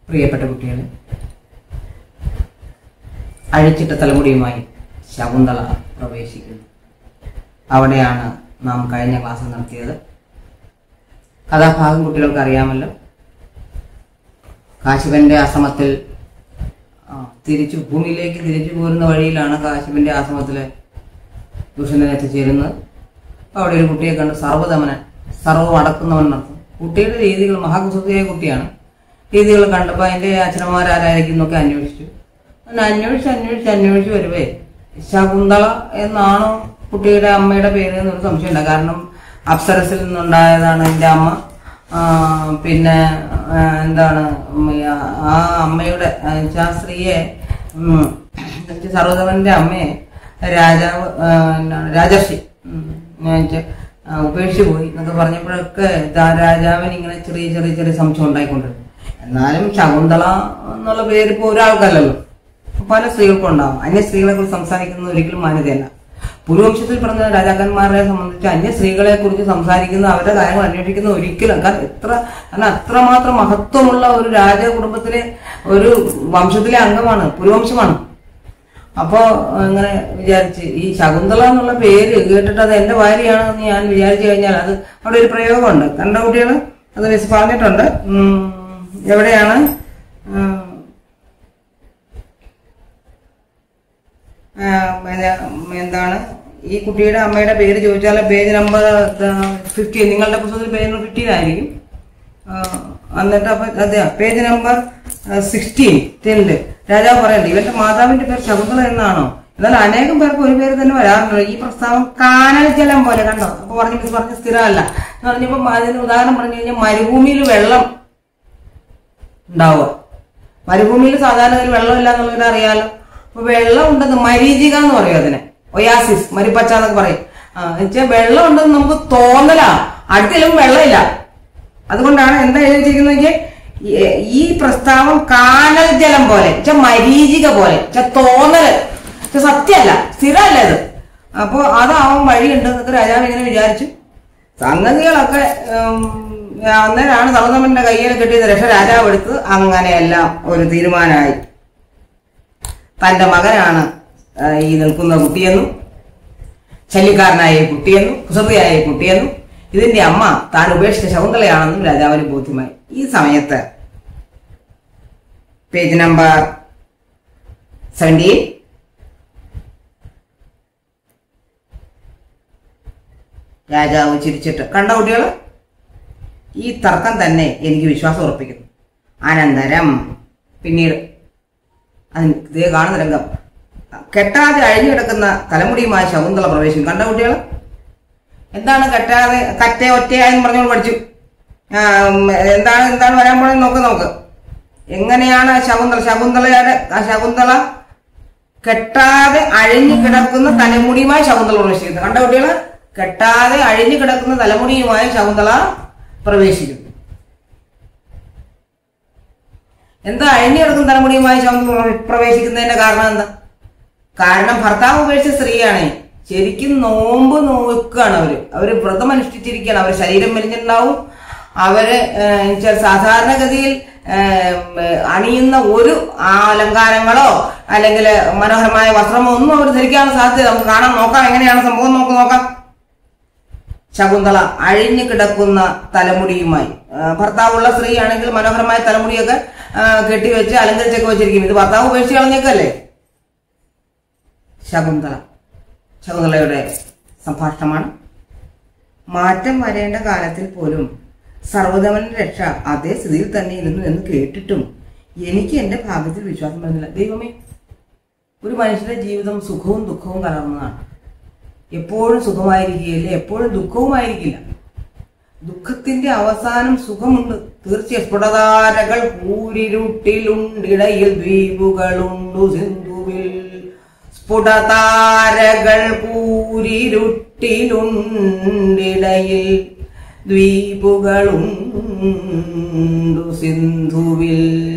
പ്രിയപ്പെട്ട കുട്ടികളെ അഴിച്ചിട്ട തലമുടിയുമായി ശകുന്തള പ്രവേശിക്കുന്നു അവിടെയാണ് നാം കഴിഞ്ഞ ക്ലാസ് നടത്തിയത് കഥാഭാഗം കുട്ടികൾക്ക് അറിയാമല്ലോ കാശിപന്റെ ആശ്രമത്തിൽ ആ, തിരിച്ചു ഭൂമിയിലേക്ക് തിരിച്ചു പോരുന്ന വഴിയിലാണ് കാശിപന്റെ ആശ്രമത്തിലെ ദുഷ്യന്തൻ എത്തിച്ചേരുന്നത് അപ്പോൾ അവിടെ ഒരു കുട്ടിയെ കണ്ട് സർവ്വതമനൻ സർവ്വം അടക്കുന്നവൻ നടത്തും കുട്ടിയുടെ രീതികൾ മഹാകുസൃതിയായ കുട്ടിയാണ് രീതികൾ കണ്ടപ്പോൾ അതിൻ്റെ അച്ഛനമാരാരായിരിക്കും എന്നൊക്കെ അന്വേഷിച്ചു അങ്ങനെ അന്വേഷിച്ച് അന്വേഷിച്ച് അന്വേഷിച്ച് വരുവേ ശകുന്തള എന്നാണോ കുട്ടിയുടെ അമ്മയുടെ പേര് എന്നൊരു സംശയമുണ്ട് കാരണം അപ്സരസിൽ നിന്നുണ്ടായതാണ് എൻ്റെ അമ്മ ആ, പിന്നെ ആ, എന്താണ് ഉം, ആ അമ്മയുടെ ആ, ആ സ്ത്രീയെ ഉം, എന്നുവെച്ചാ സർവ്വതവന്റെ അമ്മയെ രാജാവ് ആ, എന്താണ് രാജർഷി ഉം, എന്നുവെച്ചാ, ആ, ഉപേക്ഷിച്ചു പോയി എന്നൊക്കെ പറഞ്ഞപ്പോഴൊക്കെ ദാ രാജാവിന് ഇങ്ങനെ ചെറിയ ചെറിയ ചെറിയ സംശയം ഉണ്ടായിക്കൊണ്ടിരുന്നു എന്നാലും ശകുന്തള എന്നുള്ള പേര് ഇപ്പോൾ ഒരാൾക്കല്ലല്ലോ പല സ്ത്രീകൾക്കും ഉണ്ടാവും അന്യ സ്ത്രീകളെ കുറിച്ച് സംസാരിക്കുന്നത് ഒരിക്കലും മാന്യതയല്ല പുരുവംശത്തിൽ പറഞ്ഞ രാജാക്കന്മാരെ സംബന്ധിച്ച് അന്യ സ്ത്രീകളെ കുറിച്ച് സംസാരിക്കുന്ന അവരുടെ കാര്യങ്ങൾ അന്വേഷിക്കുന്ന ഒരിക്കലും കാരണം എത്ര കാരണം അത്രമാത്രം മഹത്വമുള്ള ഒരു രാജ കുടുംബത്തിലെ ഒരു വംശത്തിലെ അംഗമാണ് പുരുവംശമാണ് അപ്പോ ഇങ്ങനെ വിചാരിച്ച് ഈ ശകുന്തള എന്നുള്ള പേര് കേട്ടിട്ട് അത് എന്റെ ഭാര്യയാണെന്ന് ഞാൻ വിചാരിച്ചു കഴിഞ്ഞാൽ അത് അവിടെ ഒരു പ്രയോഗമുണ്ട് കണ്ട കുട്ടികൾ അത് മിസ് പറഞ്ഞിട്ടുണ്ട് ഉം, എവിടെയാണ് ഉം, ആ, പിന്നെ, എന്താണ് ഈ കുട്ടിയുടെ അമ്മയുടെ പേര് ചോദിച്ചാൽ പേജ് നമ്പർ ഫിഫ്റ്റീൻ നിങ്ങളുടെ പുസ്തകത്തിൽ പേജ് നമ്പർ ഫിഫ്റ്റീൻ ആയിരിക്കും ആ, എന്നിട്ട് അപ്പൊ അതെ പേജ് നമ്പർ സിക്സ്റ്റീൻ ടെന്നില് രാജാവ് പറയണ്ട് ഇവന്റെ മാതാവിന്റെ പേര് ശകുന്തള എന്നാണോ എന്നാൽ അനേകം പേർക്ക് ഒരു പേര് തന്നെ വരാറുണ്ട് ഈ പ്രസ്താവം കാനൽ ജലം പോലെ കണ്ടോ അപ്പൊ പറഞ്ഞു മിസ് പറഞ്ഞ സ്ഥിരമല്ല എന്ന് പറഞ്ഞപ്പോ അതിന് ഉദാഹരണം പറഞ്ഞു കഴിഞ്ഞാൽ മരുഭൂമിയിൽ വെള്ളം ഉണ്ടാവുക മരുഭൂമിയിൽ സാധാരണ ഇതിൽ വെള്ളമില്ല എന്നുള്ളത് അറിയാലോ അപ്പൊ വെള്ളം ഉണ്ടെന്ന് മരീചിക എന്ന് പറയും അതിനെ ഒയാസിസ് മരിപ്പച്ച എന്നൊക്കെ പറയും ആ, എന്നുവെച്ചാൽ വെള്ളം ഉണ്ടെന്ന് നമുക്ക് തോന്നലാ അടുത്തിലും വെള്ളമില്ല അതുകൊണ്ടാണ് എന്താ എഴുതിയിരിക്കുന്നത് ഈ പ്രസ്താവം കാനൽ ജലം പോലെ വെച്ചാൽ മരീചിക പോലെ വെച്ചാൽ തോന്നല് പക്ഷെ സത്യമല്ല സ്ഥിരമല്ല ഇത് അപ്പോ അതാവാൻ വഴിയുണ്ട് എന്നൊക്കെ രാജാവ് ഇങ്ങനെ വിചാരിച്ചു സംഗതികളൊക്കെ ഉം, അന്നേരമാണ് സൗതമന്റെ കയ്യിൽ കിട്ടിയത് രക്ഷ രാജാവ് എടുത്ത് അങ്ങനെയെല്ലാം ഒരു തീരുമാനമായി തന്റെ മകനാണ് ആ, ഈ നിൽക്കുന്ന കുട്ടിയെന്നും ശല്യക്കാരനായ ഈ കുട്ടിയെന്നും കുസൃതിയായ ഈ കുട്ടിയെന്നും ഇതിന്റെ അമ്മ താൻ ഉപേക്ഷിച്ച ശകുന്തളയാണെന്നും രാജാവിന് ബോധ്യമായി ഈ സമയത്ത് പേജ് നമ്പർ സെവൻറ്റീൻ രാജാവ് ചിരിച്ചിട്ട് കണ്ട കുട്ടികൾ ഈ തർക്കം തന്നെ എനിക്ക് വിശ്വാസം ഉറപ്പിക്കുന്നു അനന്തരം പിന്നീട് അതിന് ഇതേ കാണുന്ന രംഗം കെട്ടാതെ അഴിഞ്ഞു കിടക്കുന്ന തലമുടിയുമായ ശകുന്തള പ്രവേശിക്കും കണ്ട കുട്ടികൾ എന്താണ് കെട്ടാതെ കറ്റ ഒറ്റയായെന്ന് പറഞ്ഞോണ്ട് പഠിച്ചു ആ, ഉം, എന്താണ് എന്താണ് വരാൻ പോണെന്ന് നോക്ക് നോക്ക് എങ്ങനെയാണ് ആ ശകുന്തള ശകുന്തളയുടെ ആ ശകുന്തള കെട്ടാതെ അഴിഞ്ഞു കിടക്കുന്ന തലമുടിയുമായി ശകുന്തള പ്രവേശിക്കുന്നത് കണ്ട കുട്ടികൾ കെട്ടാതെ അഴിഞ്ഞു കിടക്കുന്ന തലമുടിയുമായി ശകുന്തള പ്രവേശിക്കുന്നു എന്താ അഴിഞ്ഞു കിടക്കുന്ന തലമുടിയുമായി ശകുന്തള പ്രവേശിക്കുന്നതിന്റെ കാരണം എന്താ കാരണം ഭർത്താവ് ഉപേക്ഷിച്ച സ്ത്രീയാണ് ശരിക്കും നോമ്പ് നോക്കുകയാണ് അവര് അവര് വ്രതം അനുഷ്ഠിച്ചിരിക്കുകയാണ് അവര് ശരീരം മെലിഞ്ഞിട്ടുണ്ടാവും അവര് ഏഹ്, വെച്ചാൽ സാധാരണഗതിയിൽ ഏഹ്, അണിയുന്ന ഒരു അലങ്കാരങ്ങളോ അല്ലെങ്കിൽ മനോഹരമായ വസ്ത്രമോ ഒന്നും അവർ ധരിക്കാനുള്ള സാധ്യത നമുക്ക് കാണാം നോക്കാം എങ്ങനെയാണ് സംഭവം നമുക്ക് നോക്കാം ശകുന്തള അഴിഞ്ഞു കിടക്കുന്ന തലമുടിയുമായി ആ, ഭർത്താവുള്ള സ്ത്രീ ആണെങ്കിൽ മനോഹരമായ തലമുടിയൊക്കെ ആ, കെട്ടിവെച്ച് അലങ്കരിച്ചൊക്കെ വെച്ചിരിക്കും ഇത് ഭർത്താവ് ഉപേക്ഷിച്ച് കളഞ്ഞേക്കല്ലേ ശകുന്തള ശകുന്തളയുടെ സംഭാഷണമാണ് മാറ്റം വരേണ്ട കാലത്തിൽ പോലും സർവ്വതമന്റെ രക്ഷ അതേ സ്ഥിതിയിൽ തന്നെ ഇരുന്നു എന്ന് കേട്ടിട്ടും എനിക്ക് എന്റെ ഭാഗ്യത്തിൽ വിശ്വാസം വരുന്നില്ല ദൈവമേ ഒരു മനുഷ്യന്റെ ജീവിതം സുഖവും ദുഃഖവും കലർന്നതാണ് എപ്പോഴും സുഖമായിരിക്കുകയില്ല എപ്പോഴും ദുഃഖവുമായിരിക്കില്ല ദുഃഖത്തിന്റെ അവസാനം സുഖമുണ്ട് തീർച്ചയായും സ്ഫുടതാരകൾ കൂരിരുട്ടിലുണ്ടിടയിൽ ദ്വീപുകളുണ്ടു സിന്ധുവിൽ സ്ഫുടതാരകൾ കൂരിരുട്ടിലുണ്ടിടയിൽ ദ്വീപുകളുണ്ടു സിന്ധുവിൽ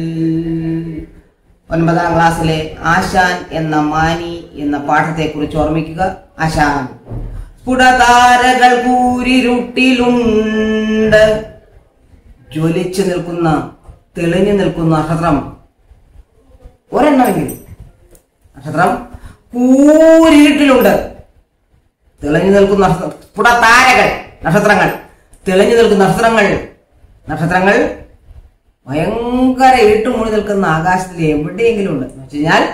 ഒൻപതാം ക്ലാസ്സിലെ ആശാൻ എന്ന മാനി എന്ന പാഠത്തെക്കുറിച്ച് ഓർമ്മിക്കുക ആശാൻ സ്ഫുടതാരകൾ കൂരിരുട്ടിലുണ്ട് ജ്വലിച്ചു നിൽക്കുന്ന തെളിഞ്ഞു നിൽക്കുന്ന നക്ഷത്രം ഒരെണ്ണമെങ്കിലും നക്ഷത്രം കൂരിരുട്ടിലുണ്ട് തെളിഞ്ഞു നിൽക്കുന്ന നക്ഷത്ര പുടത്താരകൾ നക്ഷത്രങ്ങൾ തെളിഞ്ഞു നിൽക്കുന്ന നക്ഷത്രങ്ങൾ നക്ഷത്രങ്ങൾ ഭയങ്കര ഇരുട്ട് മൂടി നിൽക്കുന്ന ആകാശത്തിൽ എവിടെയെങ്കിലും ഉണ്ട് എന്ന് വെച്ച് കഴിഞ്ഞാൽ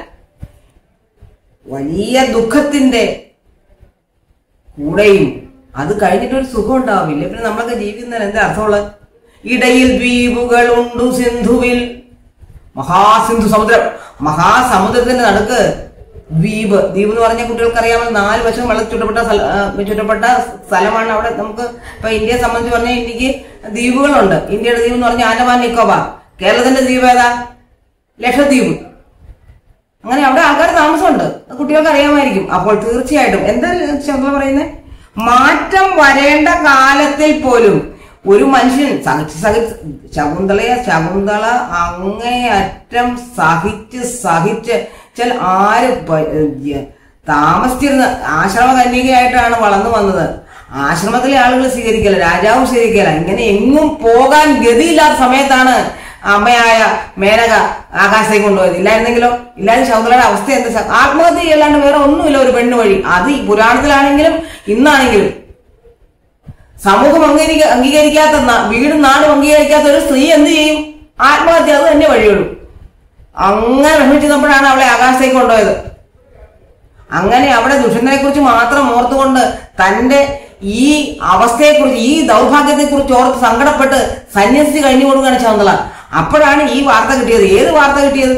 വലിയ ദുഃഖത്തിന്റെ കൂടെയും അത് കഴിഞ്ഞിട്ട് ഒരു സുഖം ഉണ്ടാവില്ല പിന്നെ നമ്മളൊക്കെ ജീവിക്കുന്നതിന് എന്താ അർത്ഥമുള്ളത് ഇടയിൽ ദ്വീപുകൾ ഉണ്ടു സിന്ധുവിൽ മഹാസിന്ധു സമുദ്രം മഹാസമുദ്രത്തിന്റെ നടുക്ക് ദ്വീപ് ദ്വീപ് എന്ന് പറഞ്ഞ കുട്ടികൾക്ക് അറിയാമല്ലോ നാല് വശം വെള്ളം ചുറ്റപ്പെട്ട സ്ഥല- ആ, ചുറ്റപ്പെട്ട സ്ഥലമാണ് അവിടെ നമുക്ക് ഇപ്പൊ ഇന്ത്യയെ സംബന്ധിച്ച് പറഞ്ഞാൽ ഇന്ത്യക്ക് ദ്വീപുകളുണ്ട് ഇന്ത്യയുടെ ദ്വീപ് എന്ന് പറഞ്ഞാൽ ആൻഡമാൻ നിക്കോബാർ കേരളത്തിന്റെ ദ്വീപ് ഏതാ ലക്ഷദ്വീപ് അങ്ങനെ അവിടെ ആൾക്കാർ താമസമുണ്ട് അത് കുട്ടികൾക്ക് അറിയാമായിരിക്കും അപ്പോൾ തീർച്ചയായിട്ടും എന്താ ശകുന്തള പറയുന്നത് മാറ്റം വരേണ്ട കാലത്തിൽ പോലും ഒരു മനുഷ്യൻ സഹിച്ച് സഹിച്ച് ശകുന്തളയെ ശകുന്തള അങ്ങേയറ്റം സഹിച്ച് സഹിച്ച് ചില ആര് പ- ഏ, താമസിച്ചിരുന്ന ആശ്രമ കന്യകയായിട്ടാണ് വളർന്നു വന്നത് ആശ്രമത്തിലെ ആളുകൾ സ്വീകരിക്കല രാജാവും സ്വീകരിക്കല ഇങ്ങനെ എങ്ങും പോകാൻ ഗതിയില്ലാത്ത സമയത്താണ് അമ്മയായ മേനക ആകാശത്തേക്ക് കൊണ്ടുപോയത് ഇല്ലായിരുന്നെങ്കിലോ ഇല്ലാതെ ശകുന്തളയുടെ അവസ്ഥ എന്താ ശ- ആത്മഹത്യ ചെയ്യല്ലാണ്ട് വേറെ ഒന്നുമില്ല ഒരു പെണ്ണ് വഴി അത് ഈ പുരാണത്തിലാണെങ്കിലും ഇന്നാണെങ്കിലും സമൂഹം അംഗീകരിക്ക അംഗീകരിക്കാത്ത ന- വീടും നാടും അംഗീകരിക്കാത്ത ഒരു സ്ത്രീ എന്ത് ചെയ്യും ആത്മഹത്യ അത് തന്നെ വഴിയുള്ളൂ അങ്ങനെ വിഷമിച്ചിരുന്നപ്പോഴാണ് അവളെ ആകാശത്തേക്ക് കൊണ്ടുപോയത് അങ്ങനെ അവിടെ ദുഷ്യന്തനെ കുറിച്ച് മാത്രം ഓർത്തുകൊണ്ട് തന്റെ ഈ അവസ്ഥയെക്കുറിച്ച് ഈ ദൗർഭാഗ്യത്തെക്കുറിച്ച് ഓർത്ത് സങ്കടപ്പെട്ട് സന്യസിച്ച് കഴിഞ്ഞു കൊടുക്കുകയാണ് ശകുന്തള അപ്പോഴാണ് ഈ വാർത്ത കിട്ടിയത് ഏത് വാർത്ത കിട്ടിയത്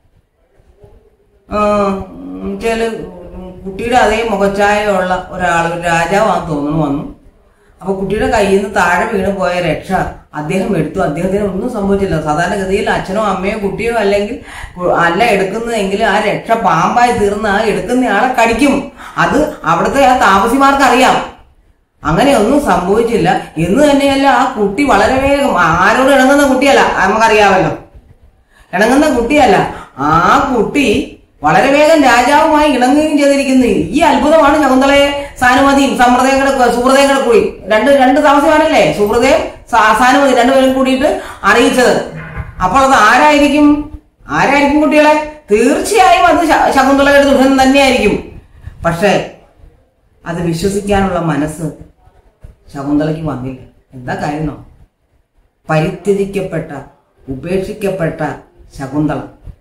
ആ, ഉം, ചില കുട്ടിയുടെ അതേ മുഖച്ഛായയുള്ള ഒരാൾ ഒരു രാജാവാന്ന് തോന്നുന്നു വന്നു അപ്പൊ കുട്ടിയുടെ കയ്യിൽ നിന്ന് താഴെ വീണ് പോയ രക്ഷ അദ്ദേഹം എടുത്തു അദ്ദേഹത്തിന് ഒന്നും സംഭവിച്ചില്ല സാധാരണഗതിയിൽ അച്ഛനോ അമ്മയോ കുട്ടിയോ അല്ലെങ്കിൽ കു- അല്ല എടുക്കുന്നതെങ്കിൽ ആ രക്ഷ പാമ്പായി തീർന്ന് ആ എടുക്കുന്ന ആളെ കടിക്കും അത് അവിടുത്തെ ആ താമസിമാർക്ക് അറിയാം അങ്ങനെ ഒന്നും സംഭവിച്ചില്ല എന്ന് തന്നെയല്ല ആ കുട്ടി വളരെ വേഗം ആരോട് ഇണങ്ങുന്ന കുട്ടിയല്ല നമുക്കറിയാമല്ലോ ഇണങ്ങുന്ന കുട്ടിയല്ല ആ കുട്ടി വളരെ വേഗം രാജാവുമായി ഇണങ്ങുകയും ചെയ്തിരിക്കുന്നു ഈ അത്ഭുതമാണ് ശകുന്തളയെ സാനുമതിയും സമൃദ്ധയും കൂടെ സുഹൃതയും കൂടെ കൂടി രണ്ട് രണ്ട് താമസമാണല്ലേ സുഹൃതയും സാ- സാനുമതി രണ്ടുപേരും കൂടിയിട്ട് അറിയിച്ചത് അപ്പോൾ അത് ആരായിരിക്കും ആരായിരിക്കും കുട്ടികളെ തീർച്ചയായും അത് ശ- ശകുന്തളയുടെ ദുഃഖം തന്നെയായിരിക്കും പക്ഷേ അത് വിശ്വസിക്കാനുള്ള മനസ്സ് ശകുന്തളയ്ക്ക് വന്നില്ല എന്താ കാര്യന്നോ പരിത്യജിക്കപ്പെട്ട ഉപേക്ഷിക്കപ്പെട്ട ശകുന്തള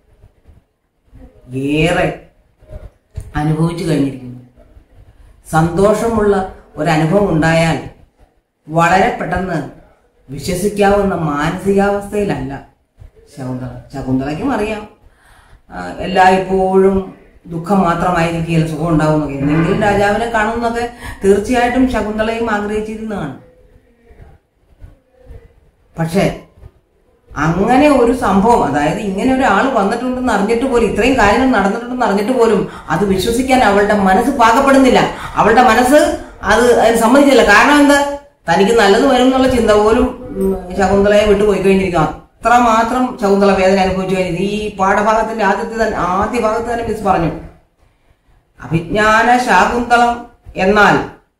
ഏറെ അനുഭവിച്ചു കഴിഞ്ഞിരിക്കുന്നു സന്തോഷമുള്ള ഒരനുഭവം ഉണ്ടായാൽ വളരെ പെട്ടെന്ന് വിശ്വസിക്കാവുന്ന മാനസികാവസ്ഥയിലല്ല ശകുന്തള ശകുന്തളയ്ക്കും അറിയാം ആ, എല്ലായ്പ്പോഴും ദുഃഖം മാത്രമായിരിക്കില്ല സുഖം ഉണ്ടാവുന്നൊക്കെ എന്തെങ്കിലും രാജാവിനെ കാണുന്നൊക്കെ തീർച്ചയായിട്ടും ശകുന്തളയും ആഗ്രഹിച്ചിരുന്നതാണ് പക്ഷേ അങ്ങനെ ഒരു സംഭവം അതായത് ഇങ്ങനെ ഒരാൾ വന്നിട്ടുണ്ടെന്ന് അറിഞ്ഞിട്ട് പോലും ഇത്രയും കാര്യങ്ങൾ നടന്നിട്ടുണ്ടെന്ന് അറിഞ്ഞിട്ട് പോലും അത് വിശ്വസിക്കാൻ അവളുടെ മനസ്സ് പാകപ്പെടുന്നില്ല അവളുടെ മനസ്സ് അത് അതിന് സമ്മതിച്ചില്ല കാരണം എന്താ തനിക്ക് നല്ലത് വരും എന്നുള്ള ചിന്ത പോലും ഉം, ശകുന്തളയെ വിട്ടു പോയി കഴിഞ്ഞിരിക്കും അത്രമാത്രം ശകുന്തള വേദന അനുഭവിച്ചു കഴിഞ്ഞിരിക്കും ഈ പാഠഭാഗത്തിന്റെ ആദ്യത്തെ തന്നെ ആദ്യ ഭാഗത്ത് തന്നെ മിസ് പറഞ്ഞു അഭിജ്ഞാന ശാകുന്തളം എന്നാൽ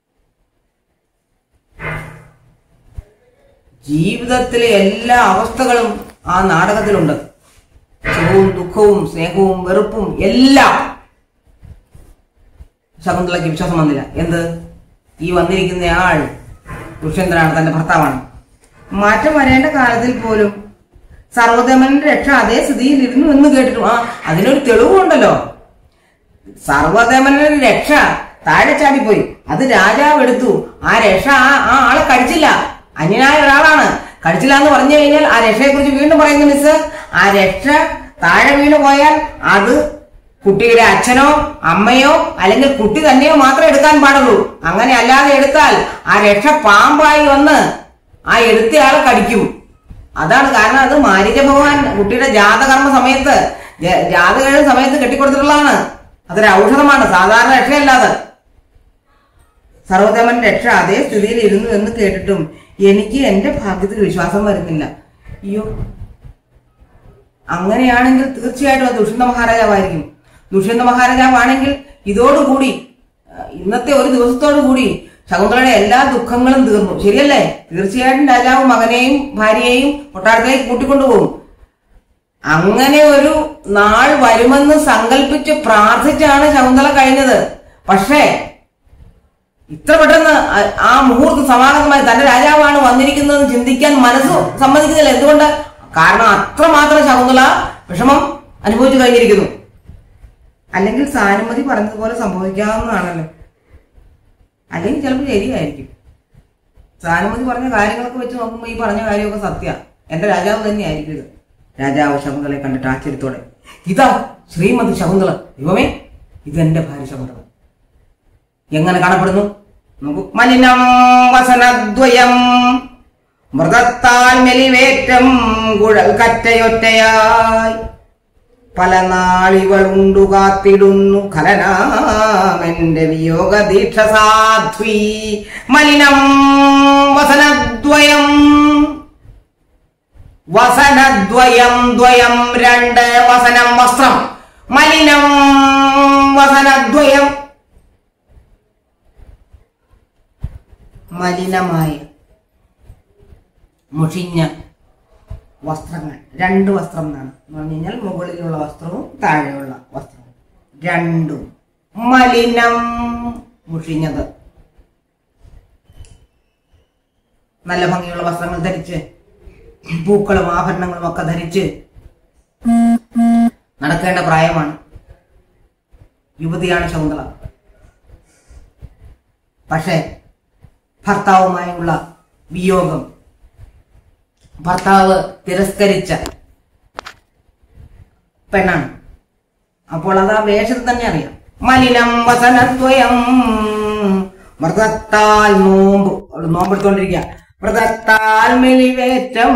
ജീവിതത്തിലെ എല്ലാ അവസ്ഥകളും ആ നാടകത്തിലുണ്ട് സുഖവും ദുഃഖവും സ്നേഹവും വെറുപ്പും എല്ലാം ശകുന്തളയ്ക്ക് വിശ്വാസം വന്നില്ല എന്ത് ഈ വന്നിരിക്കുന്ന ആൾ ദുഷ്യന്തനാണ് തന്റെ ഭർത്താവാണ് മാറ്റം വരേണ്ട കാലത്തിൽ പോലും സർവധമന്റെ രക്ഷ അതേ സ്ഥിതിയിൽ ഇരുന്നു എന്ന് കേട്ടിട്ടു ആ അതിനൊരു തെളിവുണ്ടല്ലോ സർവധമനൊരു രക്ഷ താഴെ ചാടിപ്പോയി അത് രാജാവ് എടുത്തു ആ രക്ഷ ആ ആ ആളെ കടിച്ചില്ല അന്യനായ ഒരാളാണ് കടിച്ചില്ല എന്ന് പറഞ്ഞു കഴിഞ്ഞാൽ ആ രക്ഷയെ കുറിച്ച് വീണ്ടും പറയുന്നു മിസ് ആ രക്ഷ താഴെ വീണ് പോയാൽ അത് കുട്ടിയുടെ അച്ഛനോ അമ്മയോ അല്ലെങ്കിൽ കുട്ടി തന്നെയോ മാത്രമേ എടുക്കാൻ പാടുള്ളൂ അങ്ങനെ അല്ലാതെ എടുത്താൽ ആ രക്ഷ പാമ്പായി വന്ന് ആ എടുത്തയാളെ കടിക്കും അതാണ് കാരണം അത് മാരിജ ഭഗവാൻ കുട്ടിയുടെ ജാതകർമ്മ സമയത്ത് ജ- ജാതക സമയത്ത് കെട്ടിക്കൊടുത്തിട്ടുള്ളതാണ് അതൊരു ഔഷധമാണ് സാധാരണ രക്ഷയല്ലാതെ സർവദേവൻ രക്ഷ അതേ സ്ഥിതിയിൽ ഇരുന്നു എന്ന് കേട്ടിട്ടും എനിക്ക് എന്റെ ഭാഗ്യത്തിൽ വിശ്വാസം വരുന്നില്ല അയ്യോ അങ്ങനെയാണെങ്കിൽ തീർച്ചയായിട്ടും അത് ദുഷ്യന്ത മഹാരാജാവായിരിക്കും ദുഷ്യന്ത മഹാരാജാവാണെങ്കിൽ ഇതോടുകൂടി ആ, ഇന്നത്തെ ഒരു ദിവസത്തോടു കൂടി ശകുന്തളയുടെ എല്ലാ ദുഃഖങ്ങളും തീർന്നു ശരിയല്ലേ തീർച്ചയായിട്ടും രാജാവ് മകനെയും ഭാര്യയെയും കൊട്ടാരത്തിലേക്ക് കൂട്ടിക്കൊണ്ടുപോകും അങ്ങനെ ഒരു നാൾ വരുമെന്ന് സങ്കല്പിച്ച് പ്രാർത്ഥിച്ചാണ് ശകുന്തള കഴിഞ്ഞത് പക്ഷേ ഇത്ര പെട്ടെന്ന് ആ- ആ മുഹൂർത്തം സമാഗതമായി തന്റെ രാജാവാണ് വന്നിരിക്കുന്നതെന്ന് ചിന്തിക്കാൻ മനസ്സ് സമ്മതിക്കുന്നില്ല എന്തുകൊണ്ട് കാരണം അത്രമാത്രം ശകുന്തള വിഷമം അനുഭവിച്ചു കഴിഞ്ഞിരിക്കുന്നു അല്ലെങ്കിൽ സാനുമതി പറഞ്ഞതുപോലെ സംഭവിക്കാവുന്നതാണല്ലോ അല്ലെങ്കിൽ ചിലപ്പോൾ ശരിയായിരിക്കും സാനുമതി പറഞ്ഞ കാര്യങ്ങളൊക്കെ വെച്ച് നോക്കുമ്പോൾ ഈ പറഞ്ഞ കാര്യമൊക്കെ സത്യ എന്റെ രാജാവ് തന്നെയായിരിക്കും ഇത് രാജാവ് ശകുന്തളയെ കണ്ടിട്ട് ആശ്ചര്യത്തോടെ ഇതാ ശ്രീമതി ശകുന്തള ദൈവമേ ഇതെന്റെ ഭാര്യ ശകുന്തള എങ്ങനെ കാണപ്പെടുന്നു നോക്കൂ മലിനം വസനദ്വയം മൃഗത്താൽ മെലിവേറ്റം കുഴൽ കറ്റയൊറ്റയായി പല നാളികളുണ്ടു കാത്തിടുന്നു ഖലനാമെന്റെ വിയോഗ ദീക്ഷ സാധ്വി മലിനം വസനദ്വയം വസനദ്വയം ദ്വയം രണ്ട് വസനം വസ്ത്രം മലിനം വസനദ്വയം മലിനമായ മുഷിഞ്ഞ വസ്ത്രങ്ങൾ രണ്ട് വസ്ത്രം എന്നാണ് എന്ന് പറഞ്ഞു കഴിഞ്ഞാൽ മുകളിലുള്ള വസ്ത്രവും താഴെയുള്ള വസ്ത്രവും രണ്ടും മലിനം മുഷിഞ്ഞത് നല്ല ഭംഗിയുള്ള വസ്ത്രങ്ങൾ ധരിച്ച് പൂക്കളും ആഭരണങ്ങളും ഒക്കെ ധരിച്ച് നടക്കേണ്ട പ്രായമാണ് യുവതിയാണ് ശകുന്തള പക്ഷേ ഭർത്താവുമായുള്ള വിയോഗം ഭർത്താവ് തിരസ്കരിച്ച പെണ്ണാണ് അപ്പോൾ അത് ആ വേഷത്തിൽ തന്നെ അറിയാം മലിനം വസനദ്വയം മൃതത്താൽ നോമ്പ് അവള് നോമ്പെടുത്തോണ്ടിരിക്കുക മൃതത്താൽ മെലിവേറ്റം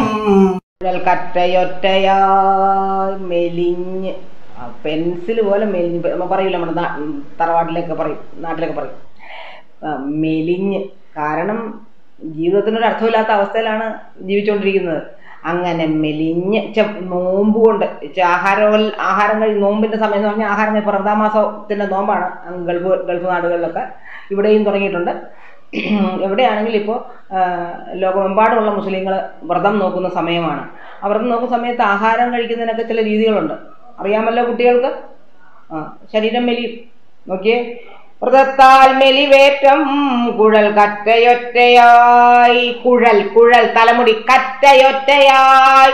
കറ്റയൊറ്റയായി മെലിഞ്ഞ് പെൻസിൽ പോലെ മെലിഞ്ഞ് നമ്മ പറയൂല നമ്മുടെ നാ- ഉം, തറവാട്ടിലൊക്കെ പറയും നാട്ടിലൊക്കെ പറയും ആ, മെലിഞ്ഞ് കാരണം ജീവിതത്തിനൊരു അർത്ഥമില്ലാത്ത അവസ്ഥയിലാണ് ജീവിച്ചുകൊണ്ടിരിക്കുന്നത് അങ്ങനെ മെലിഞ്ഞ് ചെ നോമ്പ് കൊണ്ട് ചെ ആഹാരം ആഹാരം കഴി നോമ്പിന്റെ സമയം എന്ന് പറഞ്ഞാൽ ആഹാരം കഴി- റമദാൻ മാസത്തിന്റെ നോമ്പാണ് അങ്ങ് ഗൾഫ് ഗൾഫ് നാടുകളിലൊക്കെ ഇവിടെയും തുടങ്ങിയിട്ടുണ്ട് എവിടെയാണെങ്കിലും ഇപ്പോൾ ലോകമെമ്പാടുമുള്ള മുസ്ലിങ്ങൾ വ്രതം നോക്കുന്ന സമയമാണ് ആ വ്രതം നോക്കുന്ന സമയത്ത് ആഹാരം കഴിക്കുന്നതിനൊക്കെ ചില രീതികളുണ്ട് അറിയാമല്ലോ കുട്ടികൾക്ക് ആ ശരീരം മെലിയും നോക്കിയേ വ്രതത്താൽ മെലിവേറ്റം കുഴൽ കറ്റയൊറ്റയായി കുഴൽ കുഴൽ തലമുടി കറ്റയൊറ്റയായി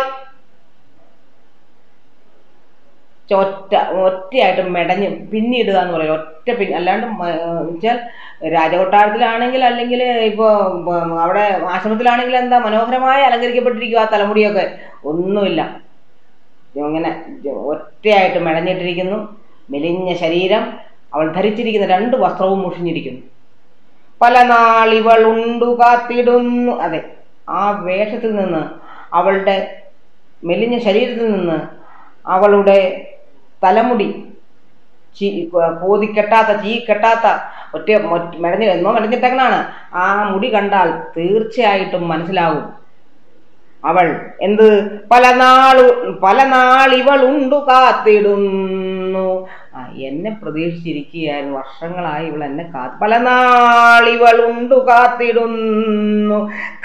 ഒറ്റ ഒറ്റയായിട്ട് മെടഞ്ഞ് പിന്നിടുക എന്ന് പറയും ഒറ്റ പിൻ അല്ലാണ്ട് മ- വെച്ചാൽ രാജകൊട്ടാരത്തിലാണെങ്കിൽ അല്ലെങ്കിൽ ഇപ്പോൾ അവിടെ ആശ്രമത്തിലാണെങ്കിൽ എന്താ മനോഹരമായി അലങ്കരിക്കപ്പെട്ടിരിക്കുക ആ തലമുടിയൊക്കെ ഒന്നുമില്ല ഇങ്ങനെ ഒറ്റയായിട്ട് മെടഞ്ഞിട്ടിരിക്കുന്നു മെലിഞ്ഞ ശരീരം അവൾ ധരിച്ചിരിക്കുന്ന രണ്ട് വസ്ത്രവും മുഷിഞ്ഞിരിക്കുന്നു പല നാളിവൾ ഉണ്ടു കാത്തിടുന്നു അതെ ആ വേഷത്തിൽ നിന്ന് അവളുടെ മെലിഞ്ഞ ശരീരത്തിൽ നിന്ന് അവളുടെ തലമുടി ചീ കോതി കെട്ടാത്ത ചീ കെട്ടാത്ത ഒറ്റ മൊറ്റ- മെടഞ്ഞ് എന്നോ മെടഞ്ഞിട്ടേക്കണാണ് ആ മുടി കണ്ടാൽ തീർച്ചയായിട്ടും മനസ്സിലാകും അവൾ എന്ത് പല നാളു പല നാളിവൾ ഉണ്ടു കാത്തിടുന്നു ആ എന്നെ പ്രതീക്ഷിച്ചിരിക്കുകയായിരുന്നു വർഷങ്ങളായി ഇവൾ എന്നെ കാ പല നാളിവൾ ഉണ്ടു കാത്തിടുന്നു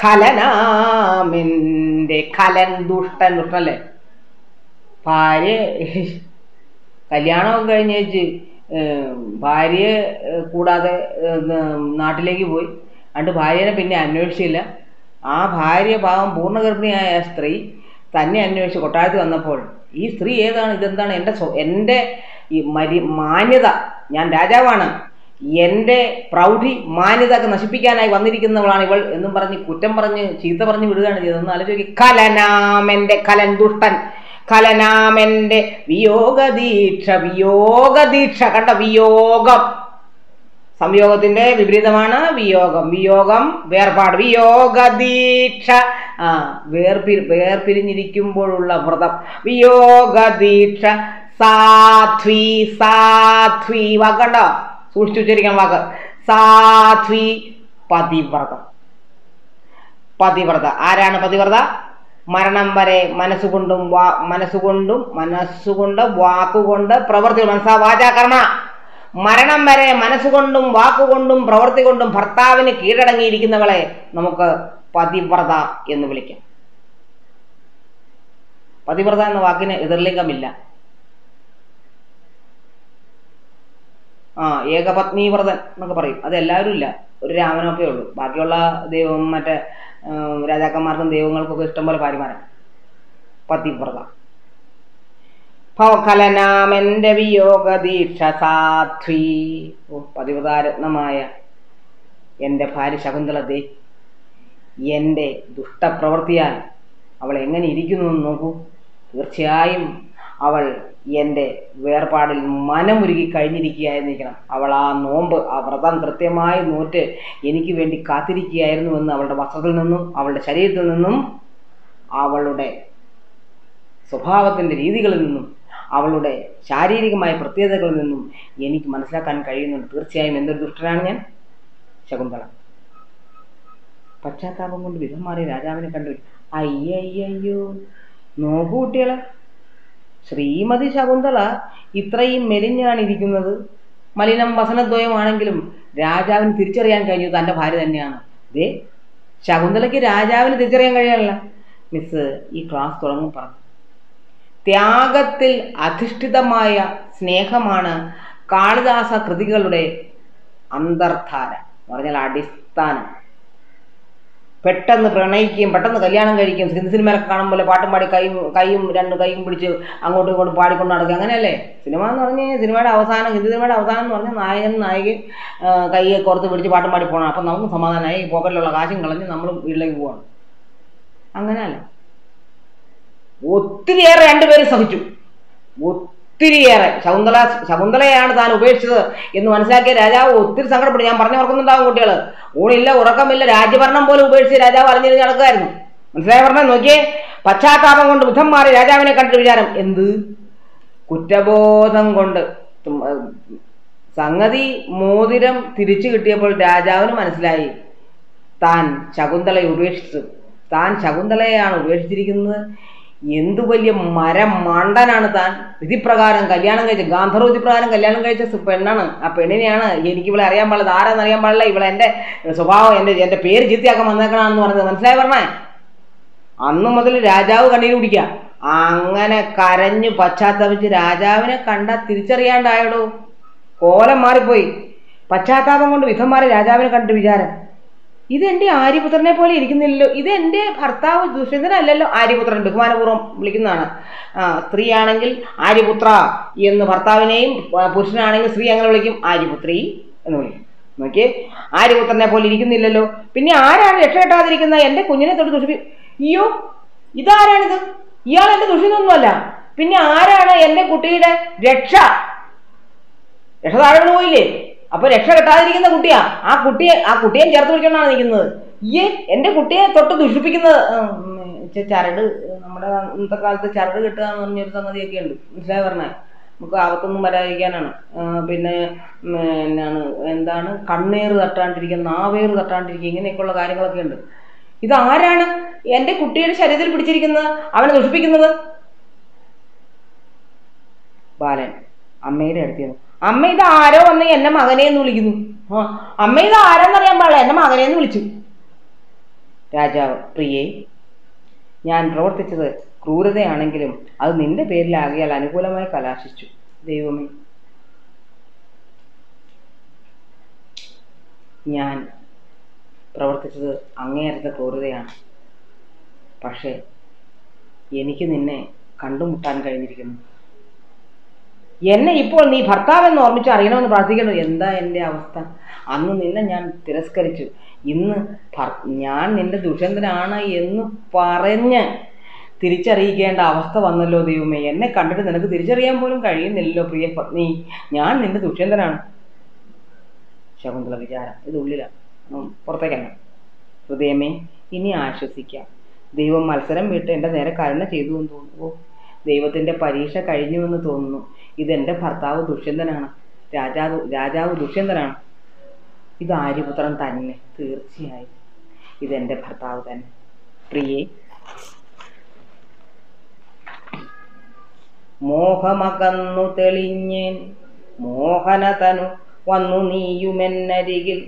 കലനാമെന്റെ കലൻ ദുഷ്ടൻ ദുഷ്ടല്ലേ ഭാര്യ കല്യാണമൊക്കെ കഴിഞ്ഞേച്ച് ഭാര്യയെ ഏഹ്, കൂടാതെ ഏഹ്, നാട്ടിലേക്ക് പോയി അണ്ട് ഭാര്യനെ പിന്നെ അന്വേഷിച്ചില്ല ആ ഭാര്യ പാവം പൂർണ്ണഗർഭിണിയായ സ്ത്രീ തന്നെ അന്വേഷിച്ച് കൊട്ടാരത്തിൽ വന്നപ്പോൾ ഈ സ്ത്രീ ഏതാണ് ഇതെന്താണ് എൻ്റെ സ്വ എൻ്റെ ഈ മരി മാന്യത ഞാൻ രാജാവാണ് എൻ്റെ പ്രൗഢി മാന്യത ഒക്കെ നശിപ്പിക്കാനായി വന്നിരിക്കുന്നവളാണ് ഇവൾ എന്നും പറഞ്ഞ് കുറ്റം പറഞ്ഞ് ചീത്ത പറഞ്ഞ് വിടുകയാണ് ചെയ്തതെന്ന് ആലോചിക്ക് കലനാമെൻ്റെ കലൻ ദുഷ്ടൻ കലനാമെൻ്റെ വിയോഗദീക്ഷ വിയോഗദീക്ഷ കണ്ട വിയോഗം സംയോഗത്തിന്റെ വിപരീതമാണ് വിയോഗം വിയോഗം വേർപാട് വിയോഗദീക്ഷ ആ വേർപിരി വേർപിരിഞ്ഞിരിക്കുമ്പോഴുള്ള വ്രതം വിയോഗദീക്ഷ സാധ്വി സാധ്വി വാക്കണ്ടോ സൂക്ഷിച്ചു ഉച്ചരിക്കണം വാക്ക് സാധ്വി പതിവ്രതം പതിവ്രത ആരാണ് പതിവ്രത മരണം വരെ മനസ്സുകൊണ്ടും വാ മനസ്സുകൊണ്ടും മനസ്സുകൊണ്ട് വാക്കുകൊണ്ട് പ്രവൃത്തി മനസ്സാ വാചാ കർമ്മ മരണം വരെ മനസ്സുകൊണ്ടും വാക്കുകൊണ്ടും പ്രവൃത്തി കൊണ്ടും ഭർത്താവിന് കീഴടങ്ങിയിരിക്കുന്നവളെ നമുക്ക് പതിവ്രത എന്ന് വിളിക്കാം പതിവ്രത എന്ന വാക്കിന് എതിർലിംഗമില്ല ആ ഏകപത്നീവ്രതൻ എന്നൊക്കെ പറയും അത് എല്ലാവരും ഇല്ല ഒരു രാമനൊക്കെ ഉള്ളൂ ബാക്കിയുള്ള ദൈവം മറ്റേ ഉം, രാജാക്കന്മാർക്കും ദൈവങ്ങൾക്കൊക്കെ ഇഷ്ടംപോലെ ഭാര്യമാരാണ് പതിവ്രത ഭവകലനാമെന്റെ വിയോഗ ദീക്ഷ സാധ്വി ഓ പതിവ്രതാരത്നമായ എൻ്റെ ഭാര്യ ശകുന്തള ദേ എൻ്റെ ദുഷ്ടപ്രവൃത്തിയാൽ അവൾ എങ്ങനെ ഇരിക്കുന്നു എന്ന് നോക്കൂ തീർച്ചയായും അവൾ എൻ്റെ വേർപാടിൽ മനമുരുകി കഴിഞ്ഞിരിക്കുകയായിരിക്കണം അവൾ ആ നോമ്പ് ആ വ്രതം കൃത്യമായി നോറ്റ് എനിക്ക് വേണ്ടി കാത്തിരിക്കുകയായിരുന്നുവെന്ന് അവളുടെ വസ്ത്രത്തിൽ നിന്നും അവളുടെ ശരീരത്തിൽ നിന്നും അവളുടെ സ്വഭാവത്തിൻ്റെ രീതികളിൽ നിന്നും അവളുടെ ശാരീരികമായ പ്രത്യേകതകളിൽ നിന്നും എനിക്ക് മനസ്സിലാക്കാൻ കഴിയുന്നുണ്ട് തീർച്ചയായും എന്തൊരു ദുഷ്ടനാണ് ഞാൻ ശകുന്തള പശ്ചാത്താപം കൊണ്ട് വിധം മാറി രാജാവിനെ കണ്ടു അയ്യയ്യോ നോക്കൂ കുട്ടികളെ ശ്രീമതി ശകുന്തള ഇത്രയും മെലിഞ്ഞാണ് ഇരിക്കുന്നത് മലിനം വസനദ്വയമാണെങ്കിലും രാജാവിന് തിരിച്ചറിയാൻ കഴിഞ്ഞു തൻ്റെ ഭാര്യ തന്നെയാണ് ദേ ശകുന്തളയ്ക്ക് രാജാവിന് തിരിച്ചറിയാൻ കഴിയാനില്ല മിസ് ഈ ക്ലാസ് തുടങ്ങും പറഞ്ഞു ത്യാഗത്തിൽ അധിഷ്ഠിതമായ സ്നേഹമാണ് കാളിദാസ കൃതികളുടെ അന്തർധാര എന്ന് പറഞ്ഞാൽ അടിസ്ഥാനം പെട്ടെന്ന് പ്രണയിക്കുകയും പെട്ടെന്ന് കല്യാണം കഴിക്കുകയും ഹിന്ദി സിനിമയിലൊക്കെ കാണുമ്പോൾ പാട്ടും പാടി കൈയും കൈയും രണ്ട് കൈയും പിടിച്ച് അങ്ങോട്ടും ഇങ്ങോട്ടും പാടിക്കൊണ്ട് നടക്കുക അങ്ങനെയല്ലേ സിനിമ എന്ന് പറഞ്ഞു കഴിഞ്ഞാൽ സിനിമയുടെ അവസാനം ഹിന്ദി സിനിമയുടെ അവസാനം എന്ന് പറഞ്ഞാൽ നായകൻ നായികൻ ആ, കൈയെ പുറത്ത് പിടിച്ച് പാട്ടും പാടി പോകണം അപ്പം നമുക്ക് സമാധാനമായി ഈ പോക്കറ്റിലുള്ള കാശും കളഞ്ഞ് നമ്മൾ വീട്ടിലേക്ക് പോവാണ് അങ്ങനെയല്ല ഒത്തിരിയേറെ രണ്ടുപേരും സഹിച്ചു ഒത്തിരിയേറെ ശകുന്തള ശകുന്തളയാണ് താൻ ഉപേക്ഷിച്ചത് എന്ന് മനസ്സിലാക്കിയ രാജാവ് ഒത്തിരി സങ്കടപ്പെട്ടു ഞാൻ പറഞ്ഞു ഓർക്കുന്നുണ്ടാവും കുട്ടികൾ ഊണില്ല ഉറക്കമില്ല രാജ്യഭരണം പോലും ഉപേക്ഷിച്ച് രാജാവ് അറിഞ്ഞിരിഞ്ഞ് നടക്കുമായിരുന്നു മനസ്സിലായി പറഞ്ഞ നോക്കിയേ പശ്ചാത്താപം കൊണ്ട് ബുദ്ധം മാറി രാജാവിനെ കണ്ടിട്ട് വിചാരം എന്ത് കുറ്റബോധം കൊണ്ട് തും- ഏർ സംഗതി മോതിരം തിരിച്ചു കിട്ടിയപ്പോൾ രാജാവിന് മനസ്സിലായി താൻ ശകുന്തളയെ ഉപേക്ഷിച്ചു താൻ ശകുന്തളയെയാണ് ഉപേക്ഷിച്ചിരിക്കുന്നത് എന്തു വലിയ മരം മണ്ടനാണ് താൻ വിധിപ്രകാരം കല്യാണം കഴിച്ച ഗാന്ധർവ വിധിപ്രകാരം കല്യാണം കഴിച്ച സു- പെണ്ണാണ് ആ പെണ്ണിനെയാണ് എനിക്ക് ഇവളെ അറിയാൻ പാടില്ല ആരാന്ന് അറിയാൻ പാടില്ല ഇവളെ എൻ്റെ സ്വഭാവം എൻ്റെ എൻ്റെ പേര് ചീത്തയാക്കാൻ വന്നേക്കണമെന്ന് പറഞ്ഞത് മനസ്സിലായി പറഞ്ഞേ അന്ന് മുതൽ രാജാവ് കണ്ണീര് കുടിക്കുക അങ്ങനെ കരഞ്ഞു പശ്ചാത്തപിച്ച് രാജാവിനെ കണ്ട തിരിച്ചറിയാണ്ടായടോ കോലം മാറിപ്പോയി പശ്ചാത്താപം കൊണ്ട് വിധം മാറി രാജാവിനെ കണ്ടിട്ട് വിചാരം ഇതെന്റെ ആര്യപുത്രനെ പോലെ ഇരിക്കുന്നില്ലല്ലോ ഇത് എൻ്റെ ഭർത്താവ് ദുഷ്യന്തനല്ലല്ലോ ആര്യപുത്രൻ ബഹുമാനപൂർവ്വം വിളിക്കുന്നതാണ് ആ, സ്ത്രീയാണെങ്കിൽ ആര്യപുത്ര എന്ന് ഭർത്താവിനെയും ആ, പുരുഷനാണെങ്കിൽ സ്ത്രീ അങ്ങനെ വിളിക്കും ആര്യപുത്രി എന്ന് വിളിക്കും നോക്കിയേ ആര്യപുത്രനെ പോലെ ഇരിക്കുന്നില്ലല്ലോ പിന്നെ ആരാണ് രക്ഷ കെട്ടാതിരിക്കുന്ന എൻ്റെ കുഞ്ഞിനെ തൊട്ട് ദുഷിപ്പി അയ്യോ ഇതാരാണിത് ഇയാൾ എൻ്റെ ദുഷിതൊന്നുമല്ല പിന്നെ ആരാണ് എൻ്റെ കുട്ടിയുടെ രക്ഷ രക്ഷ താഴെ വീണ് പോയില്ലേ അപ്പൊ രക്ഷ കെട്ടാതിരിക്കുന്ന കുട്ടിയാ ആ കുട്ടിയെ ആ കുട്ടിയെ ചേർത്ത് പിടിച്ചോണ്ടാണ് നിൽക്കുന്നത് ഈ എന്റെ കുട്ടിയെ തൊട്ട് ദുഷിപ്പിക്കുന്നത് ഉം, ചെ- ചരട് നമ്മുടെ ഇന്നത്തെ കാലത്ത് ചരട് കെട്ടുക എന്ന് പറഞ്ഞൊരു സംഗതിയൊക്കെ ഉണ്ട് മനസ്സിലായി പറഞ്ഞേ നമുക്ക് ആപത്തൊന്നും വരാതിരിക്കാനാണ് ആ, പിന്നെ ഉം, എന്നാണ് എന്താണ് കണ്ണേറ് തട്ടാണ്ടിരിക്കുക നാവേറ് തട്ടാണ്ടിരിക്കുക ഇങ്ങനെയൊക്കെയുള്ള കാര്യങ്ങളൊക്കെ ഉണ്ട് ഇത് ആരാണ് എന്റെ കുട്ടിയുടെ ശരീരത്തിൽ പിടിച്ചിരിക്കുന്നത് അവനെ ദുഷിപ്പിക്കുന്നത് ബാലൻ അമ്മയുടെ അടുത്ത് അമ്മ ഇത് ആരോ വന്ന് എന്നെ മകനെ എന്ന് വിളിക്കുന്നു ആ അമ്മ ഇത് ആരാന്നറിയാൻ പാടില്ല എന്നെ മകനെ എന്ന് വിളിച്ചു രാജാവ് പ്രിയേ ഞാൻ പ്രവർത്തിച്ചത് ക്രൂരതയാണെങ്കിലും അത് നിന്റെ പേരിലാകിയാൽ അനുകൂലമായി കലാശിച്ചു ദൈവമേ ഞാൻ പ്രവർത്തിച്ചത് അങ്ങേയറ്റത്തെ ക്രൂരതയാണ് പക്ഷേ എനിക്ക് നിന്നെ കണ്ടുമുട്ടാൻ കഴിഞ്ഞിരിക്കുന്നു എന്നെ ഇപ്പോൾ നീ ഭർത്താവെന്ന് ഓർമ്മിച്ച് അറിയണമെന്ന് പ്രാർത്ഥിക്കണം എന്താ എൻ്റെ അവസ്ഥ അന്ന് നിന്നെ ഞാൻ തിരസ്കരിച്ചു ഇന്ന് ഭർ- ഞാൻ നിന്റെ ദുഷ്യന്തനാണ് എന്ന് പറഞ്ഞ് തിരിച്ചറിയിക്കേണ്ട അവസ്ഥ വന്നല്ലോ ദൈവമേ എന്നെ കണ്ടിട്ട് നിനക്ക് തിരിച്ചറിയാൻ പോലും കഴിയുന്നില്ലല്ലോ പ്രിയ പത്നി ഞാൻ നിന്റെ ദുഷ്യന്തനാണ് ശകുന്തള വിചാരം ഇത് ഉള്ളിലാണ് ഉം, പുറത്തേക്കല്ല ഹൃദയമേ ഇനി ആശ്വസിക്കാം ദൈവം മത്സരം വിട്ട് എൻ്റെ നേരെ കരുണ ചെയ്തു എന്ന് തോന്നുന്നു ഓ ദൈവത്തിൻ്റെ പരീക്ഷ കഴിഞ്ഞുവെന്ന് തോന്നുന്നു ഇതെൻ്റെ ഭർത്താവ് ദുഷ്യന്തനാണ് രാജാവ് രാജാവ് ദുഷ്യന്തനാണ് ഇത് ആര്യപുത്രൻ തന്നെ തീർച്ചയായും ഇതെൻ്റെ ഭർത്താവ് തന്നെ പ്രിയേ മോഹമകന്നു തെളിഞ്ഞേൻ മോഹനതനു വന്നു നീയുമെന്നരികിൽ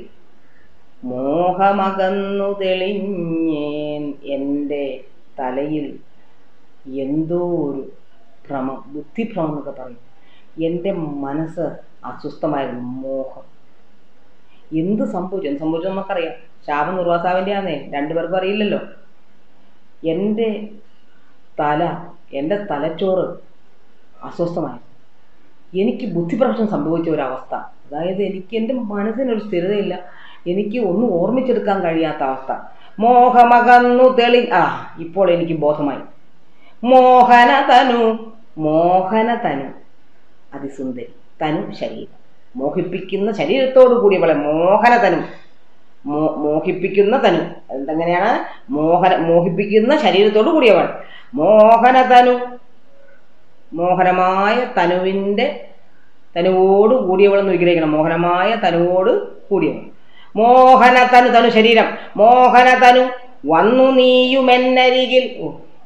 മോഹമകന്നു തെളിഞ്ഞേൻ എൻ്റെ തലയിൽ എന്തോ ഒരു ഭ്രമം ബുദ്ധിഭ്രമം എന്നൊക്കെ പറയും എൻ്റെ മനസ്സ് അസ്വസ്ഥമായിരുന്നു മോഹം എന്ത് സംഭവിച്ചു എന്ത് സംഭവിച്ചു നമുക്കറിയാം ശാപം നിർവാസാവിൻ്റെ ആന്നേ രണ്ടുപേർക്കും അറിയില്ലല്ലോ എൻ്റെ തല എൻ്റെ തലച്ചോറ് അസ്വസ്ഥമായി എനിക്ക് ബുദ്ധിപ്രശ്നം സംഭവിച്ച ഒരവസ്ഥ അതായത് എനിക്ക് എൻ്റെ മനസ്സിനൊരു സ്ഥിരതയില്ല എനിക്ക് ഒന്നും ഓർമ്മിച്ചെടുക്കാൻ കഴിയാത്ത അവസ്ഥ മോഹമകന്നു തെളി ആ ഇപ്പോൾ എനിക്ക് ബോധമായി മോഹന തനു മോഹന തനു അതിസുന്ദരി തനു ശരീരം മോഹിപ്പിക്കുന്ന ശരീരത്തോടു കൂടിയവളെ മോഹന തനു മോ മോഹിപ്പിക്കുന്ന തനു എന്തെങ്ങനെയാണ് മോഹന മോഹിപ്പിക്കുന്ന ശരീരത്തോടു കൂടിയവൾ മോഹന തനു മോഹനമായ തനുവിൻ്റെ തനുവോട് കൂടിയവളെന്ന് വിഗ്രഹിക്കണം മോഹനമായ തനുവോട് കൂടിയവൾ മോഹന തനു തനു ശരീരം മോഹന തനു വന്നു നീയുമെന്നരികിൽ ഓ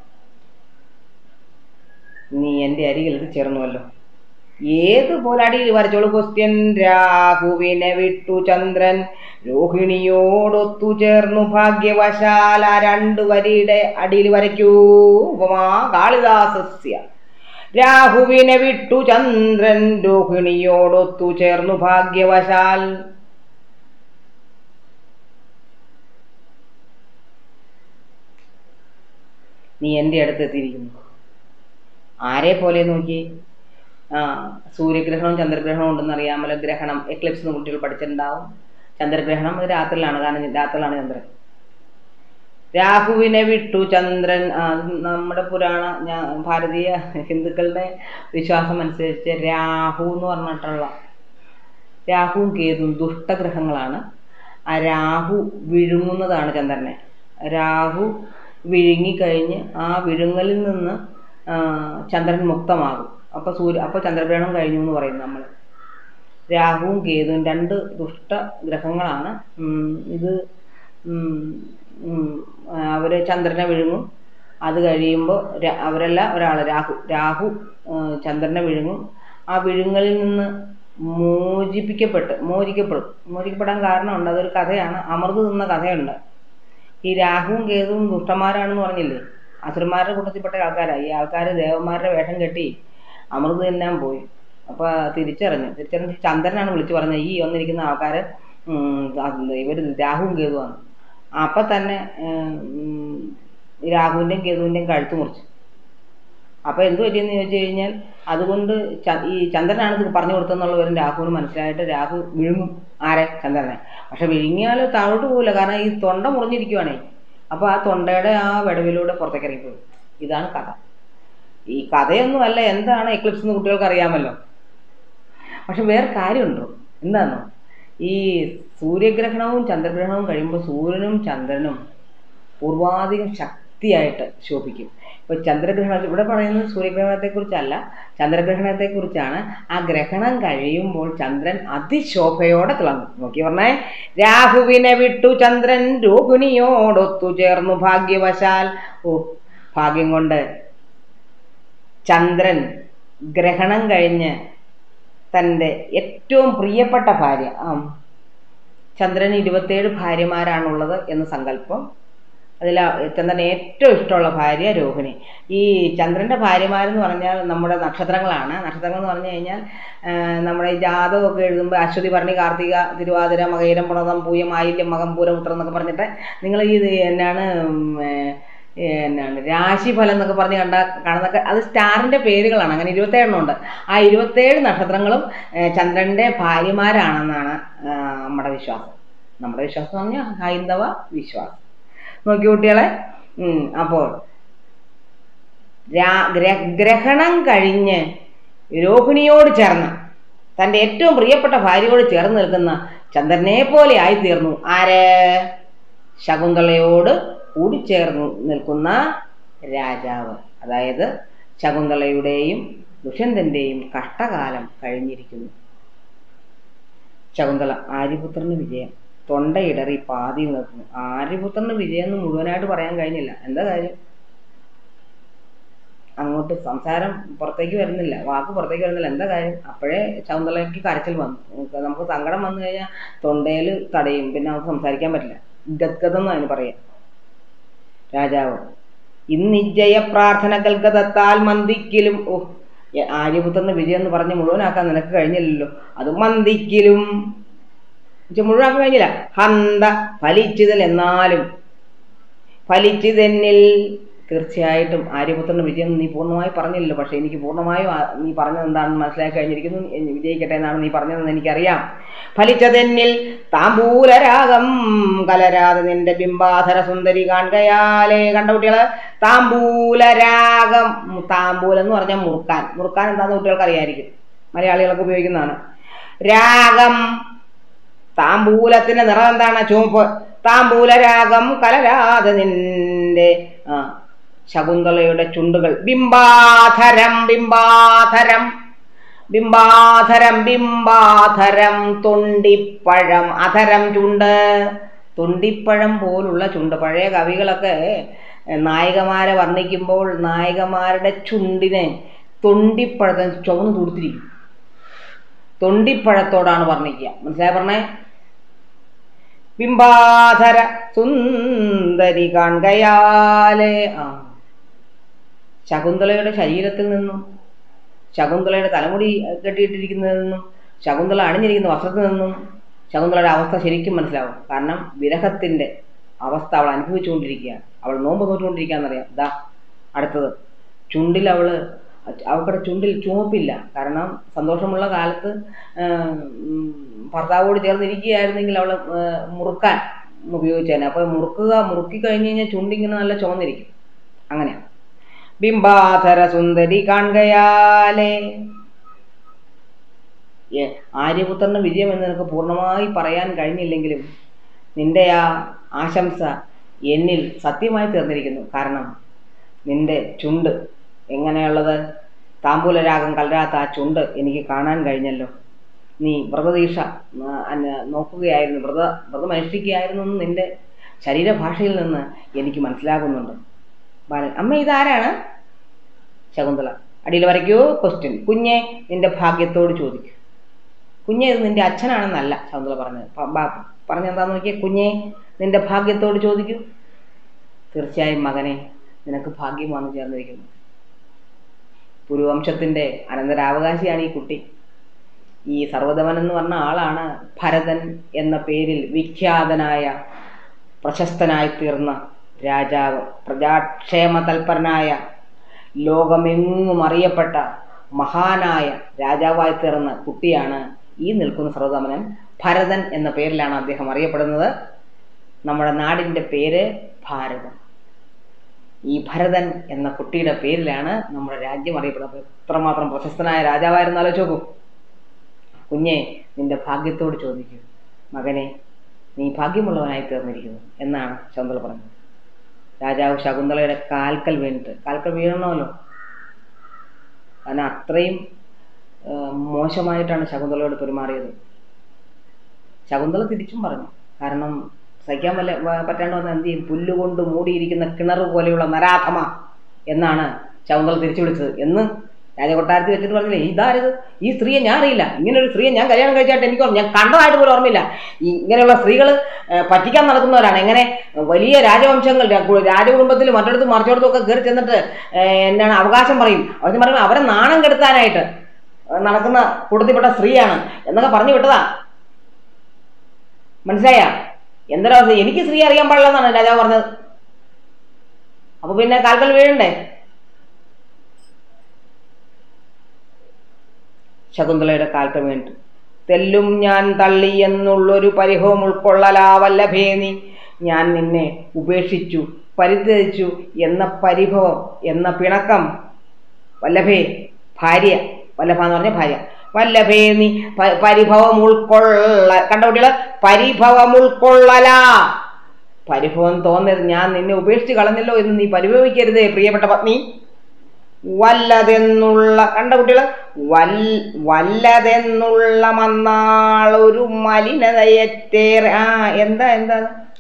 നീ എൻ്റെ അരികിൽ ചേർന്നുവല്ലോ ഏത് പോലടിയിൽ വരച്ചോളൂ ക്വസ്റ്റ്യൻ രാഹുവിനെ വിട്ടു ചന്ദ്രൻ രോഹിണിയോടൊത്തു ചേർന്നു ഭാഗ്യവശാൽ ആ രണ്ട് വരിയുടെ അടിയിൽ വരയ്ക്കൂ ഉപമാ കാളിദാസസ്യ രാഹുവിനെ വിട്ടു ചന്ദ്രൻ രോഹിണിയോടൊത്തു ചേർന്നു ഭാഗ്യവശാൽ നീ എൻ്റെ അടുത്ത് എത്തിയിരിക്കുന്നു ആരെ പോലെ നോക്കി ആ സൂര്യഗ്രഹണവും ചന്ദ്രഗ്രഹണവും ഉണ്ടെന്ന് അറിയാമല്ലോ ഗ്രഹണം എക്ലിപ്സ് എന്ന് കുട്ടികൾ പഠിച്ചിട്ടുണ്ടാവും ചന്ദ്രഗ്രഹണം അത് രാത്രിയിലാണ് കാരണം രാത്രിയിലാണ് ചന്ദ്രൻ രാഹുവിനെ വിട്ടു ചന്ദ്രൻ ആ, നമ്മുടെ പുരാണ ഞാൻ ഭാരതീയ ഹിന്ദുക്കളുടെ വിശ്വാസം അനുസരിച്ച് രാഹു എന്ന് പറഞ്ഞിട്ടുള്ള രാഹുവും കേതുവും ദുഷ്ടഗ്രഹങ്ങളാണ് ആ രാഹു വിഴുങ്ങുന്നതാണ് ചന്ദ്രനെ രാഹു വിഴുങ്ങിക്കഴിഞ്ഞ് ആ വിഴുങ്ങലിൽ നിന്ന് ആ, ചന്ദ്രൻ മുക്തമാകും അപ്പോൾ സൂര്യ അപ്പോൾ ചന്ദ്രഗ്രഹണം കഴിഞ്ഞു എന്ന് പറയും നമ്മൾ രാഹുവും കേതുവും രണ്ട് ദുഷ്ട ഗ്രഹങ്ങളാണ് ഉം, ഇത് ഉം, ഉം, അവർ ചന്ദ്രനെ വിഴുങ്ങും അത് കഴിയുമ്പോൾ അവരല്ല ഒരാൾ രാഹു രാഹു ആ, ചന്ദ്രനെ വിഴുങ്ങും ആ വിഴുങ്ങലിൽ നിന്ന് മോചിപ്പിക്കപ്പെട്ട് മോചിക്കപ്പെടും മോചിക്കപ്പെടാൻ കാരണമുണ്ട് അതൊരു കഥയാണ് അമൃത് തിന്ന കഥയുണ്ട് ഈ രാഹുവും കേതുവും ദുഷ്ടന്മാരാണെന്ന് പറഞ്ഞില്ലേ അസുരന്മാരുടെ കൂട്ടത്തിൽപ്പെട്ട ആൾക്കാരാണ് ഈ ആൾക്കാർ ദേവന്മാരുടെ വേഷം കെട്ടി അമൃത് തിന്നാൻ പോയി അപ്പോൾ തിരിച്ചറിഞ്ഞു തിരിച്ചറിഞ്ഞ് ചന്ദ്രനാണ് വിളിച്ചു പറഞ്ഞത് ഈ വന്നിരിക്കുന്ന ആൾക്കാർ ഇവർ രാഹുവും കേതുവാണ് അപ്പം തന്നെ ഉം, ഈ രാഹുവിൻ്റെയും കേതുവിൻ്റെയും കഴുത്ത് മുറിച്ചു അപ്പോൾ എന്ത് പറ്റിയെന്ന് ചോദിച്ചു കഴിഞ്ഞാൽ അതുകൊണ്ട് ച- ഈ ചന്ദ്രനാണ് ഇത് പറഞ്ഞു കൊടുത്തെന്നുള്ള വിവരം രാഹുവിന് മനസ്സിലായിട്ട് രാഹു വിഴുങ്ങും ആരെ ചന്ദ്രനെ പക്ഷെ വിഴുങ്ങിയാൽ താഴോട്ട് പോകില്ല കാരണം ഈ തൊണ്ട മുറിഞ്ഞിരിക്കുവാണേ അപ്പോൾ ആ തൊണ്ടയുടെ ആ വിടവിലൂടെ പുറത്തേക്ക് ഇറങ്ങിപ്പോയി ഇതാണ് കഥ ഈ കഥയൊന്നുമല്ല എന്താണ് എക്ലിപ്സ് എന്ന് കുട്ടികൾക്ക് അറിയാമല്ലോ പക്ഷെ വേറെ കാര്യമുണ്ടോ എന്താണോ ഈ സൂര്യഗ്രഹണവും ചന്ദ്രഗ്രഹണവും കഴിയുമ്പോൾ സൂര്യനും ചന്ദ്രനും പൂർവാധികം ശക്തിയായിട്ട് ശോഭിക്കും ഇപ്പോൾ ചന്ദ്രഗ്രഹണം ഇവിടെ പറയുന്നത് സൂര്യഗ്രഹണത്തെക്കുറിച്ചല്ല ചന്ദ്രഗ്രഹണത്തെക്കുറിച്ചാണ് ആ ഗ്രഹണം കഴിയുമ്പോൾ ചന്ദ്രൻ അതിശോഭയോടെ തിളങ്ങും നോക്കി പറഞ്ഞേ രാഹുവിനെ വിട്ടു ചന്ദ്രൻ രോഹിണിയോടൊത്തു ചേർന്നു ഭാഗ്യവശാൽ ഓ ഭാഗ്യം കൊണ്ട് ചന്ദ്രൻ ഗ്രഹണം കഴിഞ്ഞ് തൻ്റെ ഏറ്റവും പ്രിയപ്പെട്ട ഭാര്യ ആ ചന്ദ്രന് ഇരുപത്തേഴ് ഭാര്യമാരാണുള്ളത് എന്ന് സങ്കല്പം അതിൽ ചന്ദ്രന് ഏറ്റവും ഇഷ്ടമുള്ള ഭാര്യ രോഹിണി ഈ ചന്ദ്രൻ്റെ ഭാര്യമാരെന്ന് പറഞ്ഞാൽ നമ്മുടെ നക്ഷത്രങ്ങളാണ് നക്ഷത്രങ്ങൾ എന്ന് പറഞ്ഞു കഴിഞ്ഞാൽ ആ, നമ്മുടെ ഈ ജാതകമൊക്കെ എഴുതുമ്പോൾ അശ്വതി ഭരണി കാർത്തിക തിരുവാതിര മകയിരം പുണതം പൂയം ആയില്യം മകം പൂരപുത്രം എന്നൊക്കെ പറഞ്ഞിട്ട് നിങ്ങൾ ഈ ഇത് എന്നാണ് ഉം, ഏ, എന്നാണ് രാശിഫലം എന്നൊക്കെ പറഞ്ഞ് കണ്ട കാണുന്നൊക്കെ അത് സ്റ്റാറിൻ്റെ പേരുകളാണ് അങ്ങനെ ഇരുപത്തേഴെണ്ണം ഉണ്ട് ആ ഇരുപത്തേഴ് നക്ഷത്രങ്ങളും ഏ, ചന്ദ്രൻ്റെ ഭാര്യമാരാണെന്നാണ് ആ, നമ്മുടെ വിശ്വാസം നമ്മുടെ വിശ്വാസം എന്ന് പറഞ്ഞാൽ ഹൈന്ദവ വിശ്വാസം നോക്കി കുട്ടികളെ ഉം, അപ്പോൾ രാ- ഗ്ര- ഗ്രഹണം കഴിഞ്ഞ് രോഹിണിയോട് ചേർന്ന് തൻ്റെ ഏറ്റവും പ്രിയപ്പെട്ട ഭാര്യയോട് ചേർന്ന് നിൽക്കുന്ന ചന്ദ്രനെ പോലെ ആയിത്തീർന്നു ആര് ശകുന്തളയോട് കൂടിച്ചേർന്ന് നിൽക്കുന്ന രാജാവ് അതായത് ശകുന്തളയുടെയും ദുഷ്യന്തൻ്റെയും കഷ്ടകാലം കഴിഞ്ഞിരിക്കുന്നു ശകുന്തള ആര്യപുത്രന് വിജയം തൊണ്ടയിടറി പാതിയിൽ നിൽക്കുന്നു ആര്യപുത്രന് വിജയം എന്ന് മുഴുവനായിട്ട് പറയാൻ കഴിഞ്ഞില്ല എന്താ കാര്യം അങ്ങോട്ട് സംസാരം പുറത്തേക്ക് വരുന്നില്ല വാക്ക് പുറത്തേക്ക് വരുന്നില്ല എന്താ കാര്യം അപ്പോഴേ ശകുന്തളയ്ക്ക് കരച്ചിൽ വന്നു നമുക്ക് നമുക്ക് സങ്കടം വന്നു കഴിഞ്ഞാൽ തൊണ്ടയിൽ തടയും പിന്നെ നമുക്ക് സംസാരിക്കാൻ പറ്റില്ല ഗദ്ഗതം എന്ന് അതിന് പറയാം രാജാവ് ഇന്നിജയ പ്രാർത്ഥനകൾക്ക് തത്താൽ മന്ദിക്കിലും ഓ എ- ആര്യപുത്രന് വിജയം എന്ന് പറഞ്ഞ് മുഴുവനാക്കാൻ നിനക്ക് കഴിഞ്ഞില്ലല്ലോ അത് മന്ദിക്കിലും പക്ഷെ മുഴുവനാക്കാൻ കഴിഞ്ഞില്ല ഹന്ത ഫലിച്ചതിൽ എന്നാലും ഫലിച്ചതെന്നിൽ തീർച്ചയായിട്ടും ആര്യപുത്രന് വിജയം നീ പൂർണ്ണമായി പറഞ്ഞില്ലല്ലോ പക്ഷെ എനിക്ക് പൂർണ്ണമായും ആ- നീ പറഞ്ഞത് എന്താണെന്ന് മനസ്സിലാക്കി കഴിഞ്ഞിരിക്കുന്നു എ- വിജയിക്കട്ടെ എന്നാണ് നീ പറഞ്ഞതെന്ന് എനിക്കറിയാം ഫലിച്ചതെന്നിൽ താമ്പൂലരാഗം കലരാതെ നിന്റെ ബിംബാധര സുന്ദരി കാണുകയാലേ കണ്ട കുട്ടികള് താമ്പൂലരാഗം ഉം, താമ്പൂലം എന്ന് പറഞ്ഞാൽ മുറുക്കാൻ മുറുക്കാൻ എന്താന്ന് കുട്ടികൾക്ക് അറിയായിരിക്കും മലയാളികളൊക്കെ ഉപയോഗിക്കുന്നതാണ് രാഗം താമ്പൂലത്തിന്റെ നിറം എന്താണ് ചുവപ്പ് താമ്പൂലരാഗം കലരാതെ നിന്റെ ആ ശകുന്തളയുടെ ചുണ്ടുകൾ ബിംബാധരം ബിംബാധരം ബിംബാധരം ബിംബാധരം തൊണ്ടിപ്പഴം അധരം ചുണ്ട് തൊണ്ടിപ്പഴം പോലുള്ള ചുണ്ട് പഴയ കവികളൊക്കെ എഹ്, നായികമാരെ വർണ്ണിക്കുമ്പോൾ നായികമാരുടെ ചുണ്ടിനെ തൊണ്ടിപ്പഴത്തെ ചുവന്ന് തുടുത്തിരിക്കും തൊണ്ടിപ്പഴത്തോടാണ് വർണ്ണിക്കുക മനസ്സിലായി പറഞ്ഞേ ബിംബാധര സുന്ദരി കാണുകയാലേ ആ ശകുന്തളയുടെ ശരീരത്തിൽ നിന്നും ശകുന്തളയുടെ തലമുടി കെട്ടിയിട്ടിരിക്കുന്നതിൽ നിന്നും ശകുന്തള അണിഞ്ഞിരിക്കുന്ന വസ്ത്രത്തിൽ നിന്നും ശകുന്തളയുടെ അവസ്ഥ ശരിക്കും മനസ്സിലാവും കാരണം വിരഹത്തിന്റെ അവസ്ഥ അവൾ അനുഭവിച്ചുകൊണ്ടിരിക്കുകയാണ് അവൾ നോമ്പ് നോറ്റുകൊണ്ടിരിക്കുകയെന്നറിയാം ദാ അടുത്തത് ചുണ്ടിൽ അവള് അവൾക്കുടെ ചുണ്ടിൽ ചുവപ്പില്ല കാരണം സന്തോഷമുള്ള കാലത്ത് ആ, ഉം, ഭർത്താവോട് ചേർന്നിരിക്കുകയായിരുന്നെങ്കിൽ അവൾ മുറുക്കാൻ ഉപയോഗിച്ചേനെ അപ്പോൾ മുറുക്കുക മുറുക്കി കഴിഞ്ഞ് കഴിഞ്ഞാൽ ചുണ്ടിങ്ങനെ നല്ല ചുവന്നിരിക്കും അങ്ങനെയാണ് ബിംബാധര സുന്ദരി കാണുകയാലേ ഏ, ആര്യപുത്രന്റെ വിജയം എന്ന് നിനക്ക് പൂർണ്ണമായി പറയാൻ കഴിഞ്ഞില്ലെങ്കിലും നിന്റെ ആ ആശംസ എന്നിൽ സത്യമായി തീർന്നിരിക്കുന്നു കാരണം നിന്റെ ചുണ്ട് എങ്ങനെയുള്ളത് താമ്പൂലരാഗം കലരാത്ത ആ ചുണ്ട് എനിക്ക് കാണാൻ കഴിഞ്ഞല്ലോ നീ വ്രതദീക്ഷ ആ, അന്ന- നോക്കുകയായിരുന്നു വ്രത വ്രതം അനുഷ്ഠിക്കുകയായിരുന്നു എന്ന് നിന്റെ ശരീരഭാഷയിൽ നിന്ന് എനിക്ക് മനസ്സിലാകുന്നുണ്ട് ബാലൻ അമ്മ ഇതാരാണ് ശകുന്തള അടിയിൽ വരയ്ക്കൂ ക്വസ്റ്റ്യൻ കുഞ്ഞെ നിന്റെ ഭാഗ്യത്തോട് ചോദിക്കൂ കുഞ്ഞെ ഇത് നിന്റെ അച്ഛനാണെന്നല്ല ശകുന്തള പറഞ്ഞത് പ- ബാ- പറഞ്ഞെന്താന്ന് നോക്കിയേ കുഞ്ഞെ നിന്റെ ഭാഗ്യത്തോട് ചോദിക്കൂ തീർച്ചയായും മകനെ നിനക്ക് ഭാഗ്യം വന്നു ചേർന്നിരിക്കുന്നു പുരുവംശത്തിന്റെ അനന്തരാവകാശിയാണ് ഈ കുട്ടി ഈ സർവതമൻ എന്ന് പറഞ്ഞ ആളാണ് ഭരതൻ എന്ന പേരിൽ വിഖ്യാതനായ പ്രശസ്തനായി തീർന്ന രാജാവ് പ്രജാക്ഷേമ തൽപരനായ ലോകമെങ്ങും അറിയപ്പെട്ട മഹാനായ രാജാവായി തീർന്ന കുട്ടിയാണ് ഈ നിൽക്കുന്ന സർവതമനൻ ഭരതൻ എന്ന പേരിലാണ് അദ്ദേഹം അറിയപ്പെടുന്നത് നമ്മുടെ നാടിൻ്റെ പേര് ഭാരതം ഈ ഭരതൻ എന്ന കുട്ടിയുടെ പേരിലാണ് നമ്മുടെ രാജ്യം അറിയപ്പെടുന്നത് അപ്പോൾ എത്രമാത്രം പ്രശസ്തനായ രാജാവായിരുന്നു ആലോചിച്ച് നോക്കൂ കുഞ്ഞെ നിന്റെ ഭാഗ്യത്തോട് ചോദിക്കൂ മകനെ നീ ഭാഗ്യമുള്ളവനായി തീർന്നിരിക്കുന്നു എന്നാണ് ശകുന്തള പറഞ്ഞത് രാജാവ് ശകുന്തളയുടെ കാൽക്കൽ വീണിട്ട് കാൽക്കൽ വീഴണമല്ലോ കാരണം അത്രയും ആ, മോശമായിട്ടാണ് ശകുന്തളയോട് പെരുമാറിയത് ശകുന്തള തിരിച്ചും പറഞ്ഞു കാരണം സഹിക്കാൻ വല്ല വ- പറ്റാണ്ട് വന്ന എന്ത് ചെയ്യും പുല്ലുകൊണ്ട് മൂടിയിരിക്കുന്ന കിണർ പോലെയുള്ള നരാധമ എന്നാണ് ശകുന്തള തിരിച്ചു വിളിച്ചത് എന്ന് രാജകൊട്ടാരത്തിൽ വെച്ചിട്ട് പറഞ്ഞില്ലേ ഇതാരത് ഈ സ്ത്രീയെ ഞാൻ അറിയില്ല ഇങ്ങനെ ഒരു സ്ത്രീയെ ഞാൻ കല്യാണം കഴിച്ചായിട്ട് എനിക്ക് ഓർമ്മ- ഞാൻ കണ്ടതായിട്ട് പോലും ഓർമ്മയില്ല ഈ ഇങ്ങനെയുള്ള സ്ത്രീകൾ പറ്റിക്കാൻ നടക്കുന്നവരാണ് എങ്ങനെ വലിയ രാജവംശങ്ങൾ രാ- രാജകുടുംബത്തിൽ മറ്റിടത്തും മറിച്ചിടത്തും ഒക്കെ കയറി ചെന്നിട്ട് ഏഹ്, എന്താണ് അവകാശം പറയും അവര് പറയുമ്പോൾ അവരെ നാണം കെടുത്താനായിട്ട് നടക്കുന്ന കൂട്ടത്തിൽപ്പെട്ട സ്ത്രീയാണ് എന്നൊക്കെ പറഞ്ഞു വിട്ടതാ മനസ്സിലായ എന്തൊരവസ്ഥ എനിക്ക് സ്ത്രീ അറിയാൻ പാടില്ല എന്നാണ് രാജാവ് പറഞ്ഞത് അപ്പൊ പിന്നെ കാൽക്കൽ വീഴണ്ടേ ശകുന്തളയുടെ കാൽക്കൽ വീണിട്ട് തെല്ലും ഞാൻ തള്ളി എന്നുള്ളൊരു പരിഭവം ഉൾക്കൊള്ളലാ വല്ലഭേ നീ ഞാൻ നിന്നെ ഉപേക്ഷിച്ചു പരിത്യജിച്ചു എന്ന പരിഭവം എന്ന പിണക്കം വല്ലഭേ ഭാര്യ വല്ലഭ എന്ന് പറഞ്ഞ ഭാര്യ വല്ലഭേ നീ പ- പരിഭവം ഉൾക്കൊള്ള കണ്ട കുട്ടികള് പരിഭവം ഉൾക്കൊള്ളലാ പരിഭവം തോന്നരുത് ഞാൻ നിന്നെ ഉപേക്ഷിച്ച് കളഞ്ഞല്ലോ എന്ന് നീ പരിഭവിക്കരുതേ പ്രിയപ്പെട്ട പത്നി വല്ലതെന്നുള്ള കണ്ട കുട്ടികള് വൽ വല്ലതെന്നുള്ള മന്നാളൊരു മലിനതയേറ്റേറെ ആ എന്താ എന്താ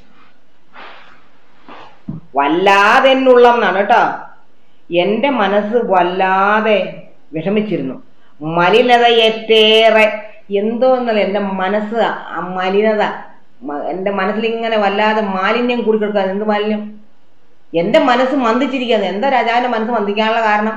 വല്ലാതെന്നുള്ള എന്നാണ് കേട്ടോ എൻ്റെ മനസ്സ് വല്ലാതെ വിഷമിച്ചിരുന്നു മലിനതയേറ്റേറെ എന്തോ എന്നല്ല എൻ്റെ മനസ്സ് ആ മലിനത മ- എൻ്റെ മനസ്സിൽ ഇങ്ങനെ വല്ലാതെ മാലിന്യം കൂടിക്കിടക്കാൻ എന്ത് മാലിന്യം എൻ്റെ മനസ്സ് മന്ദിച്ചിരിക്കുന്നത് എന്താ രാജാവിൻ്റെ മനസ്സ് മന്ദിക്കാനുള്ള കാരണം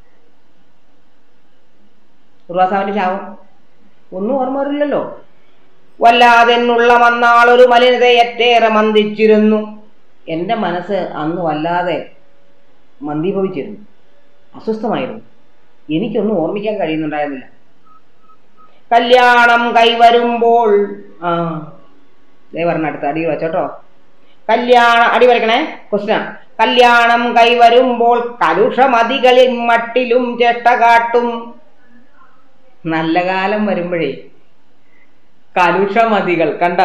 ദുർവാസാവിൻ്റെ ശാപം ഒന്നും ഓർമ്മ വരില്ലല്ലോ വല്ലാതെന്നുള്ള മന്നാളൊരു മലിനതയേറ്റേറെ മന്ദിച്ചിരുന്നു എൻ്റെ മനസ്സ് അന്ന് വല്ലാതെ മന്ദീഭവിച്ചിരുന്നു അസ്വസ്ഥമായിരുന്നു എനിക്കൊന്നും ഓർമ്മിക്കാൻ കഴിയുന്നുണ്ടായിരുന്നില്ല കല്യാണം കൈവരുമ്പോൾ ആ ദേ പറഞ്ഞ അടുത്ത അടി വെച്ചോട്ടോ കല്യാണം അടി വരക്കണേ ക്വസ്റ്റ്യൻ കല്യാണം കൈവരുമ്പോൾ കലുഷമതികളിൽ മട്ടിലും ചേട്ട കാട്ടും നല്ല കാലം വരുമ്പോഴേ കലുഷമതികൾ കണ്ട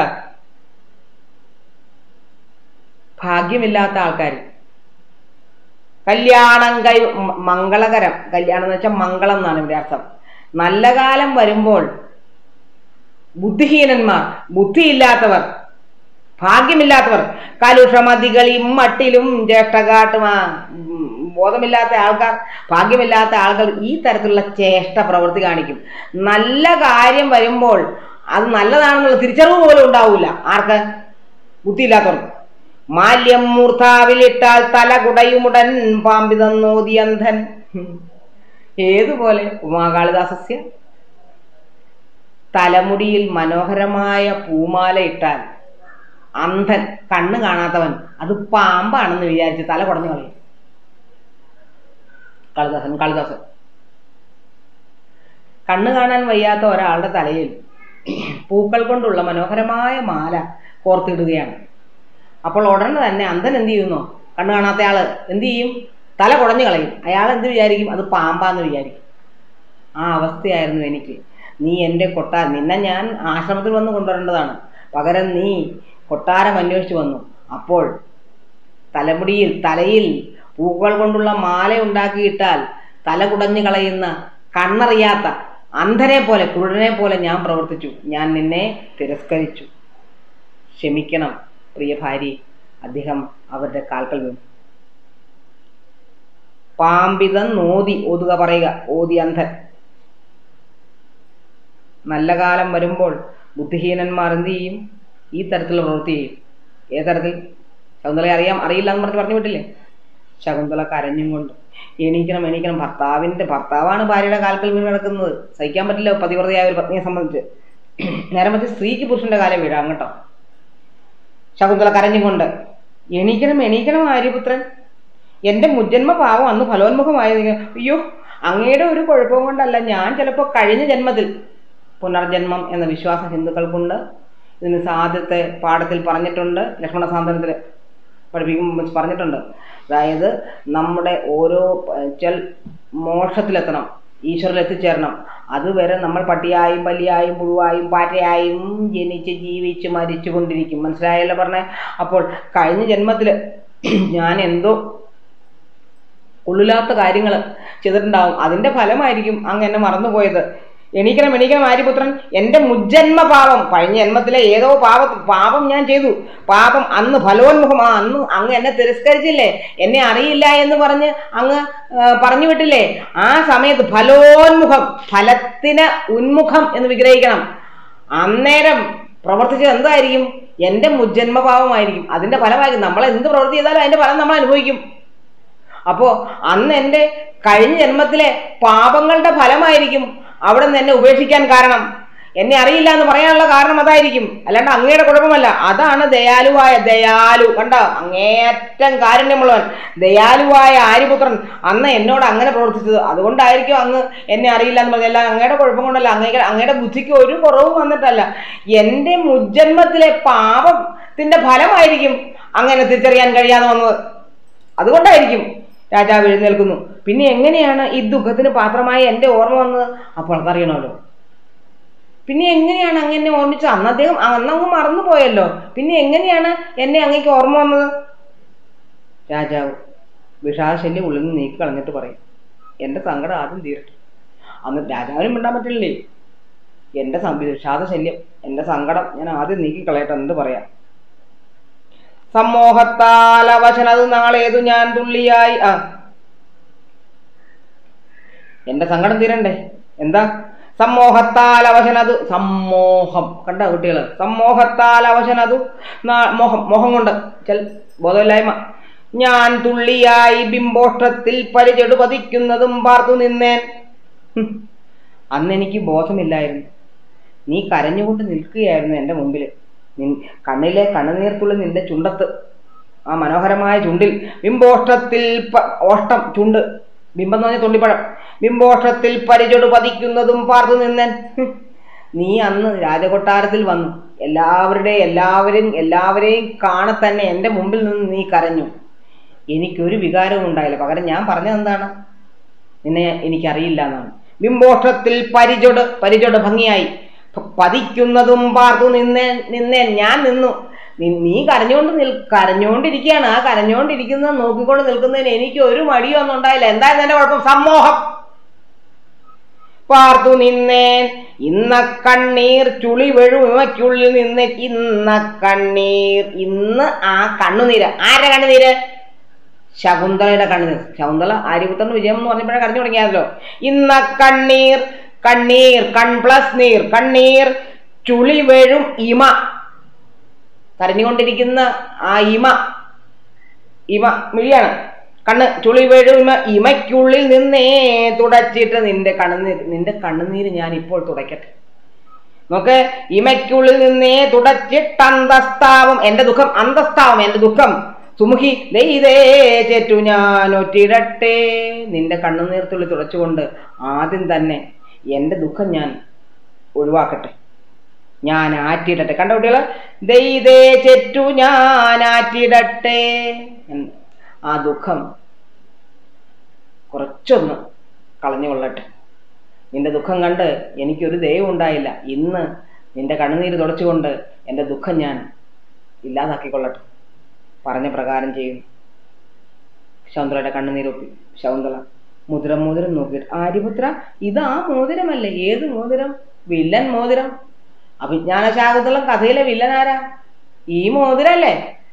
ഭാഗ്യമില്ലാത്ത ആൾക്കാർ കല്യാണം കൈ മ- മംഗളകരം കല്യാണം എന്ന് വെച്ചാൽ മംഗളം എന്നാണ് ഇവിടെ അർത്ഥം നല്ല കാലം വരുമ്പോൾ ബുദ്ധിഹീനന്മാർ ബുദ്ധിയില്ലാത്തവർ ഭാഗ്യമില്ലാത്തവർ കലുഷമതികളും മട്ടിലും ജ്യേഷ്ഠകാട്ടും ആ, ഉം, ബോധമില്ലാത്ത ആൾക്കാർ ഭാഗ്യമില്ലാത്ത ആളുകൾ ഈ തരത്തിലുള്ള ചേഷ്ട പ്രവൃത്തി കാണിക്കും നല്ല കാര്യം വരുമ്പോൾ അത് നല്ലതാണെന്നുള്ള തിരിച്ചറിവ് പോലും ഉണ്ടാവില്ല ആർക്ക് ബുദ്ധിയില്ലാത്തവർക്ക് മാല്യം മൂർധാവിലിട്ടാൽ തല കുടയുമുടൻ പാമ്പിതന്നോതി അന്ധൻ ഹും. ഏതുപോലെ ഉമാകാളിദാസസ്യ തലമുടിയിൽ മനോഹരമായ പൂമാല ഇട്ടാൽ അന്ധൻ കണ്ണ് കാണാത്തവൻ അത് പാമ്പാണെന്ന് വിചാരിച്ച് തല കുടഞ്ഞു കളയും കാളിദാസൻ കാളിദാസൻ കണ്ണ് കാണാൻ വയ്യാത്ത ഒരാളുടെ തലയിൽ പൂക്കൾ കൊണ്ടുള്ള മനോഹരമായ മാല കോർത്തിടുകയാണ് അപ്പോൾ ഉടനെ തന്നെ അന്ധൻ എന്ത് ചെയ്യുന്നു കണ്ണ് കാണാത്ത ആള് എന്ത് ചെയ്യും തല കുടഞ്ഞു കളയും അയാൾ എന്ത് വിചാരിക്കും അത് പാമ്പാന്ന് വിചാരിക്കും ആ അവസ്ഥയായിരുന്നു എനിക്ക് നീ എൻ്റെ കൊട്ടാ നിന്നെ ഞാൻ ആശ്രമത്തിൽ വന്ന് കൊണ്ടുവരേണ്ടതാണ് പകരം നീ കൊട്ടാരം അന്വേഷിച്ച് വന്നു അപ്പോൾ തലമുടിയിൽ തലയിൽ പൂക്കൾ കൊണ്ടുള്ള മാല ഉണ്ടാക്കിയിട്ടാൽ തല കുടഞ്ഞു കളയുന്ന കണ്ണറിയാത്ത അന്ധനെ പോലെ കുരുടനെ പോലെ ഞാൻ പ്രവർത്തിച്ചു ഞാൻ നിന്നെ തിരസ്കരിച്ചു ക്ഷമിക്കണം പ്രിയ ഭാര്യ അദ്ദേഹം അവരുടെ കാൽക്കൽ വീണു പാമ്പിതൻ നോതി ഓതുക പറയുക ഓതി അന്ധൻ നല്ല കാലം വരുമ്പോൾ ബുദ്ധിഹീനന്മാർ എന്ത് ചെയ്യും ഈ തരത്തിലുള്ള പ്രവൃത്തി ചെയ്യും ഏത് തരത്തിൽ ശകുന്തളയെ അറിയാം അറിയില്ല എന്ന് പറഞ്ഞ് പറഞ്ഞു വിട്ടില്ലേ ശകുന്തള കരഞ്ഞും കൊണ്ട് എണീക്കണം എണീക്കണം ഭർത്താവിൻ്റെ ഭർത്താവാണ് ഭാര്യയുടെ കാൽക്കൽ വീണ് കിടക്കുന്നത് സഹിക്കാൻ പറ്റില്ല പതിവ്രതയായ ഒരു പത്നിയെ സംബന്ധിച്ച് നേരെ മറ്റേ സ്ത്രീക്ക് പുരുഷന്റെ കാലം വീഴാം കേട്ടോ ശകുന്തള കരഞ്ഞും കൊണ്ട് എണീക്കണം എണീക്കണം ആര്യപുത്രൻ എൻ്റെ മുജ്ജന്മ പാവം അന്ന് ഫലോന്മുഖമായി നിൽക്കുന്നു. അയ്യോ അങ്ങയുടെ ഒരു കുഴപ്പവും കൊണ്ടല്ല ഞാൻ ചിലപ്പോൾ കഴിഞ്ഞ ജന്മത്തിൽ പുനർജന്മം എന്ന വിശ്വാസം ഹിന്ദുക്കൾക്കുണ്ട് ഇതിന് സാധ്യത്തെ പാഠത്തിൽ പറഞ്ഞിട്ടുണ്ട് ലക്ഷ്മണ സാന്ത്വനത്തിൽ പഠിപ്പിക്കുമ്പോൾ പറഞ്ഞിട്ടുണ്ട് അതായത് നമ്മുടെ ഓരോ ചെൽ മോക്ഷത്തിലെത്തണം ഈശ്വരിൽ എത്തിച്ചേരണം അതുവരെ നമ്മൾ പട്ടിയായും പല്ലിയായും പുഴുവായും പാറ്റയായും ജനിച്ച് ജീവിച്ച് മരിച്ചു കൊണ്ടിരിക്കും മനസ്സിലായല്ലോ പറഞ്ഞേ അപ്പോൾ കഴിഞ്ഞ ജന്മത്തിൽ ഞാൻ എന്തോ ഉള്ളില്ലാത്ത കാര്യങ്ങൾ ചെയ്തിട്ടുണ്ടാവും അതിന്റെ ഫലമായിരിക്കും അങ്ങ് എന്നെ മറന്നുപോയത് എണീക്കണം എണീക്കണം ആര്യപുത്രൻ എൻ്റെ മുജ്ജന്മ പാപം കഴിഞ്ഞ ജന്മത്തിലെ ഏതോ പാപ പാപം ഞാൻ ചെയ്തു പാപം അന്ന് ഫലോന്മുഖം ആ അന്ന് അങ്ങ് എന്നെ തിരസ്കരിച്ചില്ലേ എന്നെ അറിയില്ല എന്ന് പറഞ്ഞ് അങ്ങ് ആ, പറഞ്ഞു വിട്ടില്ലേ ആ സമയത്ത് ഫലോന്മുഖം ഫലത്തിന് ഉന്മുഖം എന്ന് വിഗ്രഹിക്കണം അന്നേരം പ്രവർത്തിച്ചത് എന്തായിരിക്കും എൻ്റെ മുജ്ജന്മ പാപമായിരിക്കും അതിന്റെ ഫലമായിരിക്കും നമ്മൾ എന്ത് പ്രവൃത്തി ചെയ്താലും അതിന്റെ ഫലം നമ്മൾ അനുഭവിക്കും അപ്പോ അന്ന് എൻ്റെ കഴിഞ്ഞ ജന്മത്തിലെ പാപങ്ങളുടെ ഫലമായിരിക്കും അവിടെ നിന്ന് എന്നെ ഉപേക്ഷിക്കാൻ കാരണം എന്നെ അറിയില്ല എന്ന് പറയാനുള്ള കാരണം അതായിരിക്കും അല്ലാണ്ട് അങ്ങയുടെ കുഴപ്പമല്ല അതാണ് ദയാലുവായ ദയാലു കണ്ടോ അങ്ങേയറ്റം കാരുണ്യമുള്ളവൻ ദയാലുവായ ആര്യപുത്രൻ അന്ന് എന്നോട് അങ്ങനെ പ്രവർത്തിച്ചത് അതുകൊണ്ടായിരിക്കും അങ്ങ് എന്നെ അറിയില്ല എന്ന് പറഞ്ഞല്ല അങ്ങയുടെ കുഴപ്പം കൊണ്ടല്ല അങ്ങയുടെ അങ്ങയുടെ ബുദ്ധിക്ക് ഒരു കുറവും വന്നിട്ടല്ല എൻ്റെ മുജ്ജന്മത്തിലെ പാപത്തിന്റെ ഫലമായിരിക്കും അങ്ങനെ തിരിച്ചറിയാൻ കഴിയാതെ വന്നത് അതുകൊണ്ടായിരിക്കും രാജാവ് എഴുന്നേൽക്കുന്നു പിന്നെ എങ്ങനെയാണ് ഈ ദുഃഖത്തിന് പാത്രമായ എൻ്റെ ഓർമ്മ വന്നത് അപ്പോൾ അതറിയണമല്ലോ പിന്നെ എങ്ങനെയാണ് അങ്ങ് എന്നെ ഓർമ്മിച്ചത് അന്ന് അദ്ദേഹം അന്നങ്ങ് മറന്നുപോയല്ലോ പിന്നെ എങ്ങനെയാണ് എന്നെ അങ്ങേക്ക് ഓർമ്മ വന്നത് രാജാവ് വിഷാദശല്യം ഉള്ളിൽ നിന്ന് നീക്കി കളഞ്ഞിട്ട് പറയും എൻ്റെ സങ്കടം ആദ്യം തീരട്ടെ അന്ന് രാജാവിനും മിണ്ടാൻ പറ്റില്ലേ എൻ്റെ സം- വിഷാദശല്യം എൻ്റെ സങ്കടം ഞാൻ ആദ്യം നീക്കി കളയട്ടെ എന്നിട്ട് പറയാം സമ്മോഹത്താൽ അവശനത് നാളേതു ഞാൻ തുള്ളിയായി ആ എന്റെ സങ്കടം തീരണ്ടേ എന്താ സമ്മോഹത്താൽ അവശനതു സമ്മോഹം കണ്ട കുട്ടികള് സമ്മോഹത്താൽ അവശനതു നാ- മോഹം മോഹം കൊണ്ട് ചെൽ ബോധമില്ലായ്മ ഞാൻ തുള്ളിയായി ബിംബോഷ്ടത്തിൽ പരിചെടു പതിക്കുന്നതും പാർത്തു നിന്നേൻ ഹും. അന്ന് എനിക്ക് ബോധമില്ലായിരുന്നു നീ കരഞ്ഞുകൊണ്ട് നിൽക്കുകയായിരുന്നു എൻ്റെ മുമ്പിൽ നിൻ കണ്ണിലെ കണ്ണുനീർത്തുള്ളി നിന്റെ ചുണ്ടത്ത് ആ മനോഹരമായ ചുണ്ടിൽ ബിംബോഷ്ടത്തിൽ പ- ഓഷ്ടം ചുണ്ട് ബിംബം എന്ന് പറഞ്ഞാൽ തുള്ളിപ്പഴം ബിംബോഷ്ടത്തിൽ പരിചൊടു പതിക്കുന്നതും പാർത്തു നിന്നൻ ഹും. നീ അന്ന് രാജകൊട്ടാരത്തിൽ വന്നു എല്ലാവരുടെ എല്ലാവരും എല്ലാവരെയും കാണെ തന്നെ എൻ്റെ മുമ്പിൽ നിന്ന് നീ കരഞ്ഞു എനിക്കൊരു വികാരവും ഉണ്ടായില്ല പകരം ഞാൻ പറഞ്ഞത് എന്താണ് നിന്നെ എനിക്കറിയില്ല എന്നാണ് ബിംബോഷ്ടത്തിൽ പരിചൊട് പരിചൊട് ഭംഗിയായി പ- പതിക്കുന്നതും പാർത്തു നിന്നേ നിന്നേ ഞാൻ നിന്നു നി- നീ കരഞ്ഞുകൊണ്ട് നിൽ കരഞ്ഞുകൊണ്ടിരിക്കുകയാണ് ആ കരഞ്ഞുകൊണ്ടിരിക്കുന്നത് നോക്കിക്കൊണ്ട് നിൽക്കുന്നതിന് എനിക്ക് ഒരു മടിയൊന്നും ഉണ്ടായില്ല എന്തായിരുന്നു എന്റെ കുഴപ്പം സമ്മോഹം പാർത്തു നിന്നേൻ ഇന്ന കണ്ണീർ ചുളി വെഴുമയ്ക്കുള്ളിൽ നിന്ന് ഇന്ന കണ്ണീർ ഇന്ന് ആ കണ്ണുനീര് ആരുടെ കണ്ണുനീര് ശകുന്തളയുടെ കണ്ണുനീർ ശകുന്തള ആര്യപുത്രന് വിജയം എന്ന് പറഞ്ഞപ്പോഴേ കരഞ്ഞു തുടങ്ങിയാണല്ലോ ഇന്ന കണ്ണീർ കണ്ണീർ കൺ പ്ലസ് നീർ കണ്ണീർ ചുളി വെഴും ഇമ കരഞ്ഞുകൊണ്ടിരിക്കുന്ന ആ ഇമ ഇമ മിഴിയാണ് കണ്ണ് ചുളി വീഴുമ ഇമയ്ക്കുള്ളിൽ നിന്നേ തുടച്ചിട്ട് നിന്റെ കണ്ണുനീർ നിന്റെ കണ്ണുനീര് ഞാൻ ഇപ്പോൾ തുടയ്ക്കട്ടെ നോക്ക് ഇമയ്ക്കുള്ളിൽ നിന്നേ തുടച്ചിട്ട് അന്തസ്താവം എന്റെ ദുഃഖം അന്തസ്താവം എന്റെ ദുഃഖം സുമുഖി ദൈതേ ചേറ്റു ഞാൻ ഒറ്റിടട്ടെ നിന്റെ കണ്ണുനീർ തുള്ളി തുടച്ചുകൊണ്ട് ആദ്യം തന്നെ എന്റെ ദുഃഖം ഞാൻ ഒഴിവാക്കട്ടെ ഞാൻ ആറ്റിയിടട്ടെ കണ്ട കുട്ടികള് ദൈതേ ചെറ്റു ഞാൻ ആറ്റിയിടട്ടെ എന്ന്. ആ ദുഃഖം കുറച്ചൊന്ന് കളഞ്ഞു കൊള്ളട്ടെ നിന്റെ ദുഃഖം കണ്ട് എനിക്കൊരു ദയവും ഉണ്ടായില്ല ഇന്ന് നിന്റെ കണ്ണുനീര് തുടച്ചുകൊണ്ട് എൻ്റെ ദുഃഖം ഞാൻ ഇല്ലാതാക്കിക്കൊള്ളട്ടെ പറഞ്ഞ പ്രകാരം ചെയ്യുന്നു ശകുന്തളയുടെ കണ്ണുനീരൊപ്പി ശകുന്തള മുദ്രം മോതിരം നോക്കിയിട്ട് ആര്യപുത്ര ഇത് ആ മോതിരമല്ലേ ഏത് മോതിരം വില്ലൻ മോതിരം അഭിജ്ഞാന ശാകുന്തളം കഥയിലെ വില്ലൻ ആരാ ഈ മോതിരല്ലേ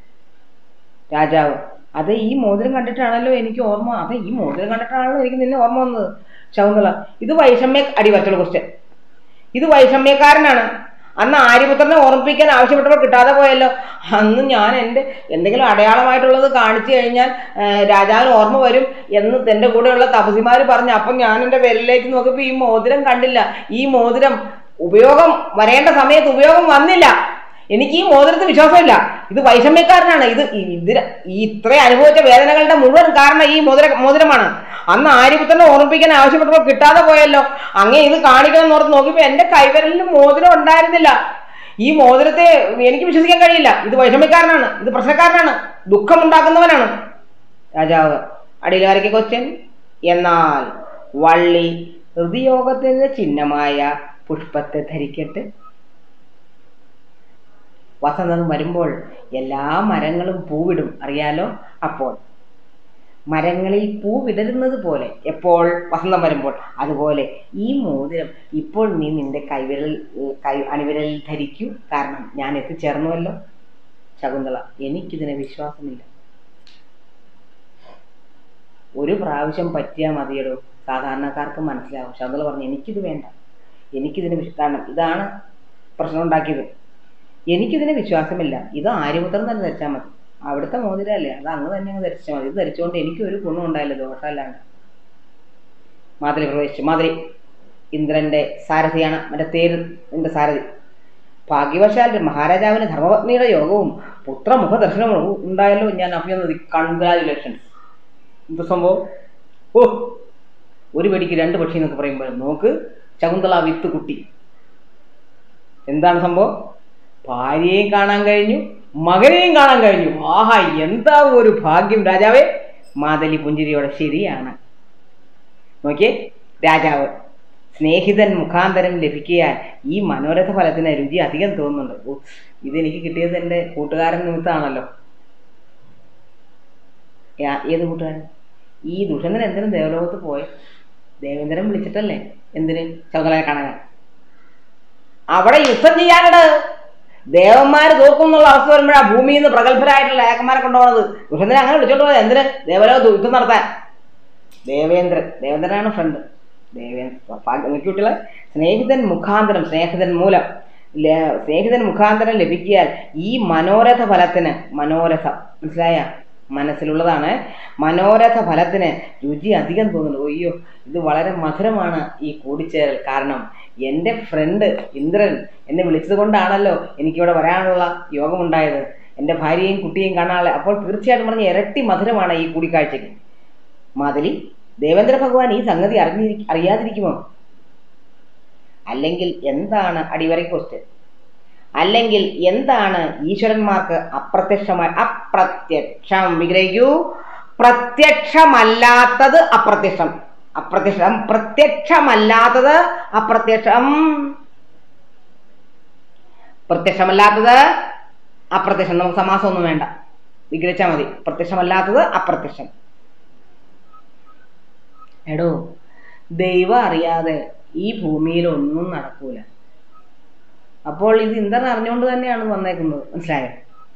രാജാവ് അത് ഈ മോതിരം കണ്ടിട്ടാണല്ലോ എനിക്ക് ഓർമ്മ അതെ ഈ മോതിരം കണ്ടിട്ടാണല്ലോ എനിക്ക് നിന്നെ ഓർമ്മ വന്നത് ശകുന്തള ഇത് വൈഷമ്യ അടിവച്ചുള്ള ക്വസ്റ്റ്യൻ ഇത് വൈഷമ്യക്കാരനാണ് അന്ന് ആര്യപുത്രനെ ഓർമ്മിപ്പിക്കാൻ ആവശ്യപ്പെട്ടപ്പോൾ കിട്ടാതെ പോയല്ലോ അന്ന് ഞാൻ എൻ്റെ എന്തെങ്കിലും അടയാളമായിട്ടുള്ളത് കാണിച്ചു കഴിഞ്ഞാൽ ആ, രാജാവിന് ഓർമ്മ വരും എന്ന് എൻ്റെ കൂടെയുള്ള തപസിമാർ പറഞ്ഞു അപ്പം ഞാൻ എൻ്റെ വിരലിലേക്ക് നോക്കിയപ്പോൾ ഈ മോതിരം കണ്ടില്ല ഈ മോതിരം ഉപയോഗം വരേണ്ട സമയത്ത് ഉപയോഗം വന്നില്ല എനിക്ക് ഈ മോതിരത്തിൽ വിശ്വാസമില്ല ഇത് വൈഷമ്യക്കാരനാണ് ഇത് ഇതിന് ഈ ഇത്രയും അനുഭവിച്ച വേദനകളുടെ മുഴുവൻ കാരണം ഈ മോതിര മോതിരമാണ് അന്ന് ആര്യപുത്രനെ ഓർമ്മിപ്പിക്കാൻ ആവശ്യപ്പെട്ടപ്പോൾ കിട്ടാതെ പോയല്ലോ അങ്ങേ ഇത് കാണിക്കണം എന്ന് ഓർത്ത് നോക്കിയപ്പോൾ എൻ്റെ കൈവിരലിന് മോതിരം ഉണ്ടായിരുന്നില്ല ഈ മോതിരത്തെ എനിക്ക് വിശ്വസിക്കാൻ കഴിയില്ല ഇത് വൈഷമ്യക്കാരനാണ് ഇത് പ്രശ്നക്കാരനാണ് ദുഃഖമുണ്ടാക്കുന്നവനാണ് രാജാവ് അടിയിലാരൊക്കെ ക്വസ്റ്റ്യൻ എന്നാൽ വള്ളി ഹൃദയോഗത്തിന്റെ ചിഹ്നമായ പുഷ്പത്തെ ധരിക്കട്ടെ വസന്തം വരുമ്പോൾ എല്ലാ മരങ്ങളും പൂവിടും അറിയാലോ അപ്പോൾ മരങ്ങളിൽ പൂ വിടരുന്നത് പോലെ എപ്പോൾ വസന്തം വരുമ്പോൾ അതുപോലെ ഈ മോതിരം ഇപ്പോൾ നീ നിന്റെ കൈവിരൽ കൈ അണിവിരലിൽ ധരിക്കൂ കാരണം ഞാൻ എത്തിച്ചേർന്നുവല്ലോ ശകുന്തള എനിക്കിതിനെ വിശ്വാസമില്ല ഒരു പ്രാവശ്യം പറ്റിയാൽ മതിയടോ സാധാരണക്കാർക്ക് മനസ്സിലാവും ശകുന്തള പറഞ്ഞു എനിക്കിത് വേണ്ട എനിക്കിതിന് വിശ്വ കാരണം ഇതാണ് പ്രശ്നം ഉണ്ടാക്കിയത് എനിക്കിതിന് വിശ്വാസമില്ല ഇത് ആര്യപുത്രം തന്നെ ധരിച്ചാൽ മതി അവിടുത്തെ മോതിരല്ലേ അത് അങ്ങ് തന്നെ അങ്ങ് ധരിച്ചാൽ മതി ഇത് ധരിച്ചുകൊണ്ട് എനിക്കൊരു ഗുണം ഉണ്ടായില്ല ദോഷമല്ലാണ്ട് മാതിരി പ്രവേശിച്ചു മാതിരി ഇന്ദ്രന്റെ സാരഥിയാണ് മറ്റേ തേര് എന്റെ സാരഥി ഭാഗ്യവശാൽ മഹാരാജാവിന് ധർമ്മപത്നിയുടെ യോഗവും പുത്രമുഖ ദർശനവും ഉണ്ടായല്ലോ ഞാൻ അഭിനന്ദി കൺഗ്രാജുലേഷൻസ് എന്ത് സംഭവം ഓ ഒരു വെടിക്ക് രണ്ട് പക്ഷി എന്നൊക്കെ പറയുമ്പോൾ നോക്ക് ശകുന്തള വിത്ത് കുട്ടി എന്താണ് സംഭവം ഭാര്യയെയും കാണാൻ കഴിഞ്ഞു മകനെയും കാണാൻ കഴിഞ്ഞു ആഹാ എന്താ ഒരു ഭാഗ്യം രാജാവേ മാതലി പുഞ്ചിരിയോടെ ശരിയാണ് നോക്കിയേ രാജാവ് സ്നേഹിതൻ മുഖാന്തരം ലഭിക്കാൻ ഈ മനോരഥ ഫലത്തിന് രുചി അധികം തോന്നുന്നുണ്ട് ഓ ഇതെനിക്ക് കിട്ടിയത് എൻ്റെ കൂട്ടുകാരൻ നിമിത്തമാണല്ലോ യാ- ഏത് കൂട്ടുകാരൻ ഈ ദുഷന്തൻ എന്തിനും ദേവലോകത്ത് പോയ ദേവേന്ദ്രൻ വിളിച്ചിട്ടല്ലേ എന്തിന് ശകുന്തളയെ കാണാൻ അവിടെ യുദ്ധം ചെയ്യാനുണ്ട് ദേവന്മാര് തോക്കും എന്നുള്ള അവസ്ഥ വരുമ്പോഴാ ഭൂമിയിൽ നിന്ന് പ്രഗത്ഭരായിട്ടുള്ള ഏകന്മാരെ കൊണ്ടുപോകുന്നത് ദുഷന്തനെ അങ്ങനെ വിളിച്ചോണ്ട് പോയത് എന്തിന് ദേവലോകത്ത് യുദ്ധം നടത്താൻ ദേവേന്ദ്രൻ ദേവേന്ദ്രനാണ് ഫ്രണ്ട് ദേവേന്ദ്ര കുട്ടികളെ സ്നേഹിതൻ മുഖാന്തരം സ്നേഹിതൻ മൂലം ല- സ്നേഹിതൻ മുഖാന്തരം ലഭിക്കിയാൽ ഈ മനോരഥ ഫലത്തിന് മനോരഥ മനസ്സിലായ മനസ്സിലുള്ളതാണ് മനോരഥ ഫലത്തിന് രുചി അധികം തോന്നുന്നു അയ്യോ ഇത് വളരെ മധുരമാണ് ഈ കൂടിച്ചേരൽ കാരണം എൻ്റെ ഫ്രണ്ട് ഇന്ദ്രൻ എന്നെ വിളിച്ചത് കൊണ്ടാണല്ലോ എനിക്കിവിടെ വരാനുള്ള യോഗമുണ്ടായത് എൻ്റെ ഭാര്യയും കുട്ടിയും കാണാനുള്ള അപ്പോൾ തീർച്ചയായിട്ടും പറഞ്ഞ ഇരട്ടി മധുരമാണ് ഈ കൂടിക്കാഴ്ചയ്ക്ക് മാതലി ദേവേന്ദ്ര ഭഗവാൻ ഈ സംഗതി അറിഞ്ഞി അറിയാതിരിക്കുമോ അല്ലെങ്കിൽ എന്താണ് അടിവര ക്വസ്റ്റ്യൻ അല്ലെങ്കിൽ എന്താണ് ഈശ്വരന്മാർക്ക് അപ്രത്യക്ഷമായി അപ്രത്യക്ഷം വിഗ്രഹിക്കൂ പ്രത്യക്ഷമല്ലാത്തത് അപ്രത്യക്ഷം അപ്രത്യക്ഷം പ്രത്യക്ഷമല്ലാത്തത് അപ്രത്യക്ഷം പ്രത്യക്ഷമല്ലാത്തത് അപ്രത്യക്ഷം നമുക്ക് സമാസമൊന്നും വേണ്ട വിഗ്രഹിച്ചാൽ മതി പ്രത്യക്ഷമല്ലാത്തത് അപ്രത്യക്ഷം എടോ ദൈവം അറിയാതെ ഈ ഭൂമിയിൽ ഒന്നും നടക്കൂല അപ്പോൾ ഇത് ഇന്ദ്രൻ അറിഞ്ഞുകൊണ്ട് തന്നെയാണ് വന്നേക്കുന്നത് മനസ്സിലായോ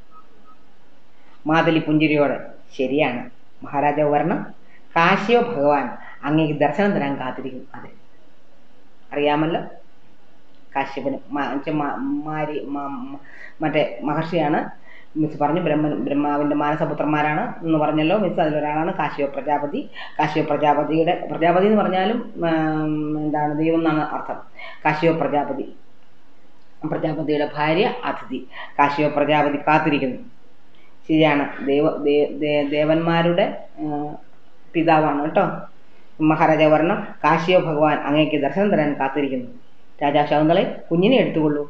മാതലി പുഞ്ചിരിയോടെ ശരിയാണ് മഹാരാജാവ് വരണം കാശിയോ ഭഗവാൻ അങ്ങേക്ക് ദർശനം തരാൻ കാത്തിരിക്കും അതെ അറിയാമല്ലോ കാശ്യപന് മ- എന്നുവെച്ചാ മ- മാരി മ- മ- മറ്റേ മഹർഷിയാണ് മിസ് പറഞ്ഞു ബ്രഹ്മൻ ബ്രഹ്മാവിൻ്റെ മാനസപുത്രന്മാരാണ് എന്ന് പറഞ്ഞല്ലോ മിസ് അതിലൊരാളാണ് കാശ്യപ പ്രജാപതി കാശ്യപ പ്രജാപതിയുടെ പ്രജാപതി എന്ന് പറഞ്ഞാലും ഉം, എന്താണ് ദൈവം എന്നാണ് അർത്ഥം കാശ്യപ പ്രജാപതി പ്രജാപതിയുടെ ഭാര്യ അതിഥി കാശ്യപ പ്രജാപതി കാത്തിരിക്കുന്നു ശരിയാണ് ദേവ ദേ- ദേ- ദേവന്മാരുടെ ആ, പിതാവാണ് കേട്ടോ മഹാരാജാവ് വരണം കാശ്യപ ഭഗവാൻ അങ്ങേക്ക് ദർശനം തരാൻ കാത്തിരിക്കുന്നു രാജാ ശകുന്തളെ കുഞ്ഞിനെ എടുത്തുകൊള്ളൂ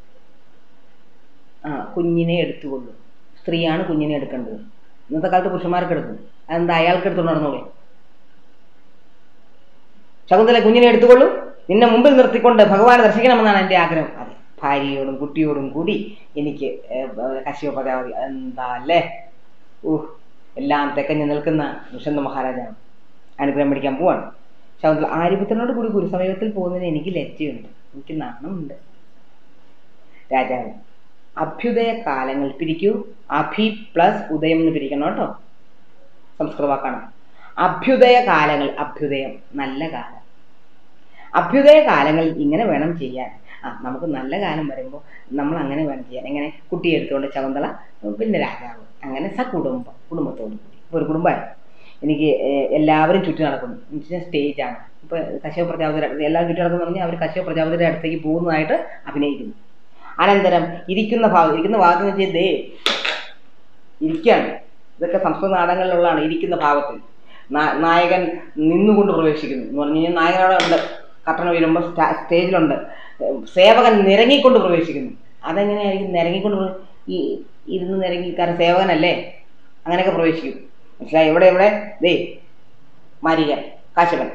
ആ കുഞ്ഞിനെ എടുത്തുകൊള്ളൂ സ്ത്രീയാണ് കുഞ്ഞിനെ എടുക്കേണ്ടത് ഇന്നത്തെ കാലത്ത് പുരുഷന്മാർക്ക് എടുക്കും അതെന്താ അയാൾക്ക് എടുത്തുകൊണ്ട് നടന്നോളെ ശകുന്തളെ കുഞ്ഞിനെ എടുത്തുകൊള്ളൂ നിന്നെ മുമ്പിൽ നിർത്തിക്കൊണ്ട് ഭഗവാനെ ദർശിക്കണമെന്നാണ് എൻ്റെ ആഗ്രഹം അതെ ഭാര്യയോടും കുട്ടിയോടും കൂടി എനിക്ക് കശ്യപ പ്രജാപതി എന്താ അല്ലേ ഊഹ് എല്ലാം തെക്കഞ്ഞ് നിൽക്കുന്ന ദുഷ്യന്ത മഹാരാജാവ് അനുഗ്രഹം മേടിക്കാൻ പോവാണ് ശകുന്തള ആര്യപുത്രനോട് കൂടി ഗുരുസമയത്തിൽ പോകുന്നതിന് എനിക്ക് ലജ്ജയുണ്ട് എനിക്ക് നാണമുണ്ട് രാജാവ് അഭ്യുദയ കാലങ്ങൾ പിരിക്കൂ അഭി പ്ലസ് ഉദയം എന്ന് പിരിക്കണം കേട്ടോ സംസ്കൃത വാക്കാണ് അഭ്യുദയ കാലങ്ങൾ അഭ്യുദയം നല്ല കാലം അഭ്യുദയ കാലങ്ങളിൽ ഇങ്ങനെ വേണം ചെയ്യാൻ ആ നമുക്ക് നല്ല കാലം വരുമ്പോൾ നമ്മൾ അങ്ങനെ വേണം ചെയ്യാൻ എങ്ങനെ കുട്ടിയെ എടുത്തുകൊണ്ട് ശകുന്തള പിന്നെ രാജാവ് അങ്ങനെ സകുടുംബം കുടുംബത്തോടു കൂടി ഇപ്പോൾ ഒരു കുടുംബമായി എനിക്ക് ഏർ, എല്ലാവരും ചുറ്റി നടക്കുന്നു എന്ന് വെച്ചാൽ സ്റ്റേജാണ് ഇപ്പോൾ കശ്യപ പ്രജാപതിയുടെ അടുത്ത് എല്ലാവരും ചുറ്റി നടക്കുന്നു പറഞ്ഞാൽ അവർ കശ്യപ പ്രജാപതിയുടെ അടുത്തേക്ക് പോകുന്നതായിട്ട് അഭിനയിക്കുന്നു അനന്തരം ഇരിക്കുന്ന ഭാഗം ഇരിക്കുന്ന ഭാഗത്ത് എന്ന് വെച്ചാൽ ദേ ഇരിക്കുകയാണ് ഇതൊക്കെ സംസ്കൃത നാടകങ്ങളിലുള്ളതാണ് ഇരിക്കുന്ന ഭാവത്തിൽ നാ- നായകൻ നിന്നുകൊണ്ട് പ്രവേശിക്കുന്നു എന്ന് പറഞ്ഞു കഴിഞ്ഞാൽ നായകൻ അവിടെ ഉണ്ട് കട്ടണ വീഴുമ്പോൾ സ്റ്റാ- സ്റ്റേജിലുണ്ട് ഏഹ് സേവകൻ നിരങ്ങിക്കൊണ്ട് പ്രവേശിക്കുന്നു അതെങ്ങനെയായിരിക്കും നിരങ്ങിക്കൊണ്ട് പ്രവേ- ഈ ഇരുന്ന് നിരങ്ങി കാരണം സേവകനല്ലേ അങ്ങനെയൊക്കെ പ്രവേശിക്കും മനസ്സിലായി എവിടെ എവിടെ ദേ മാരിക കാശവൻ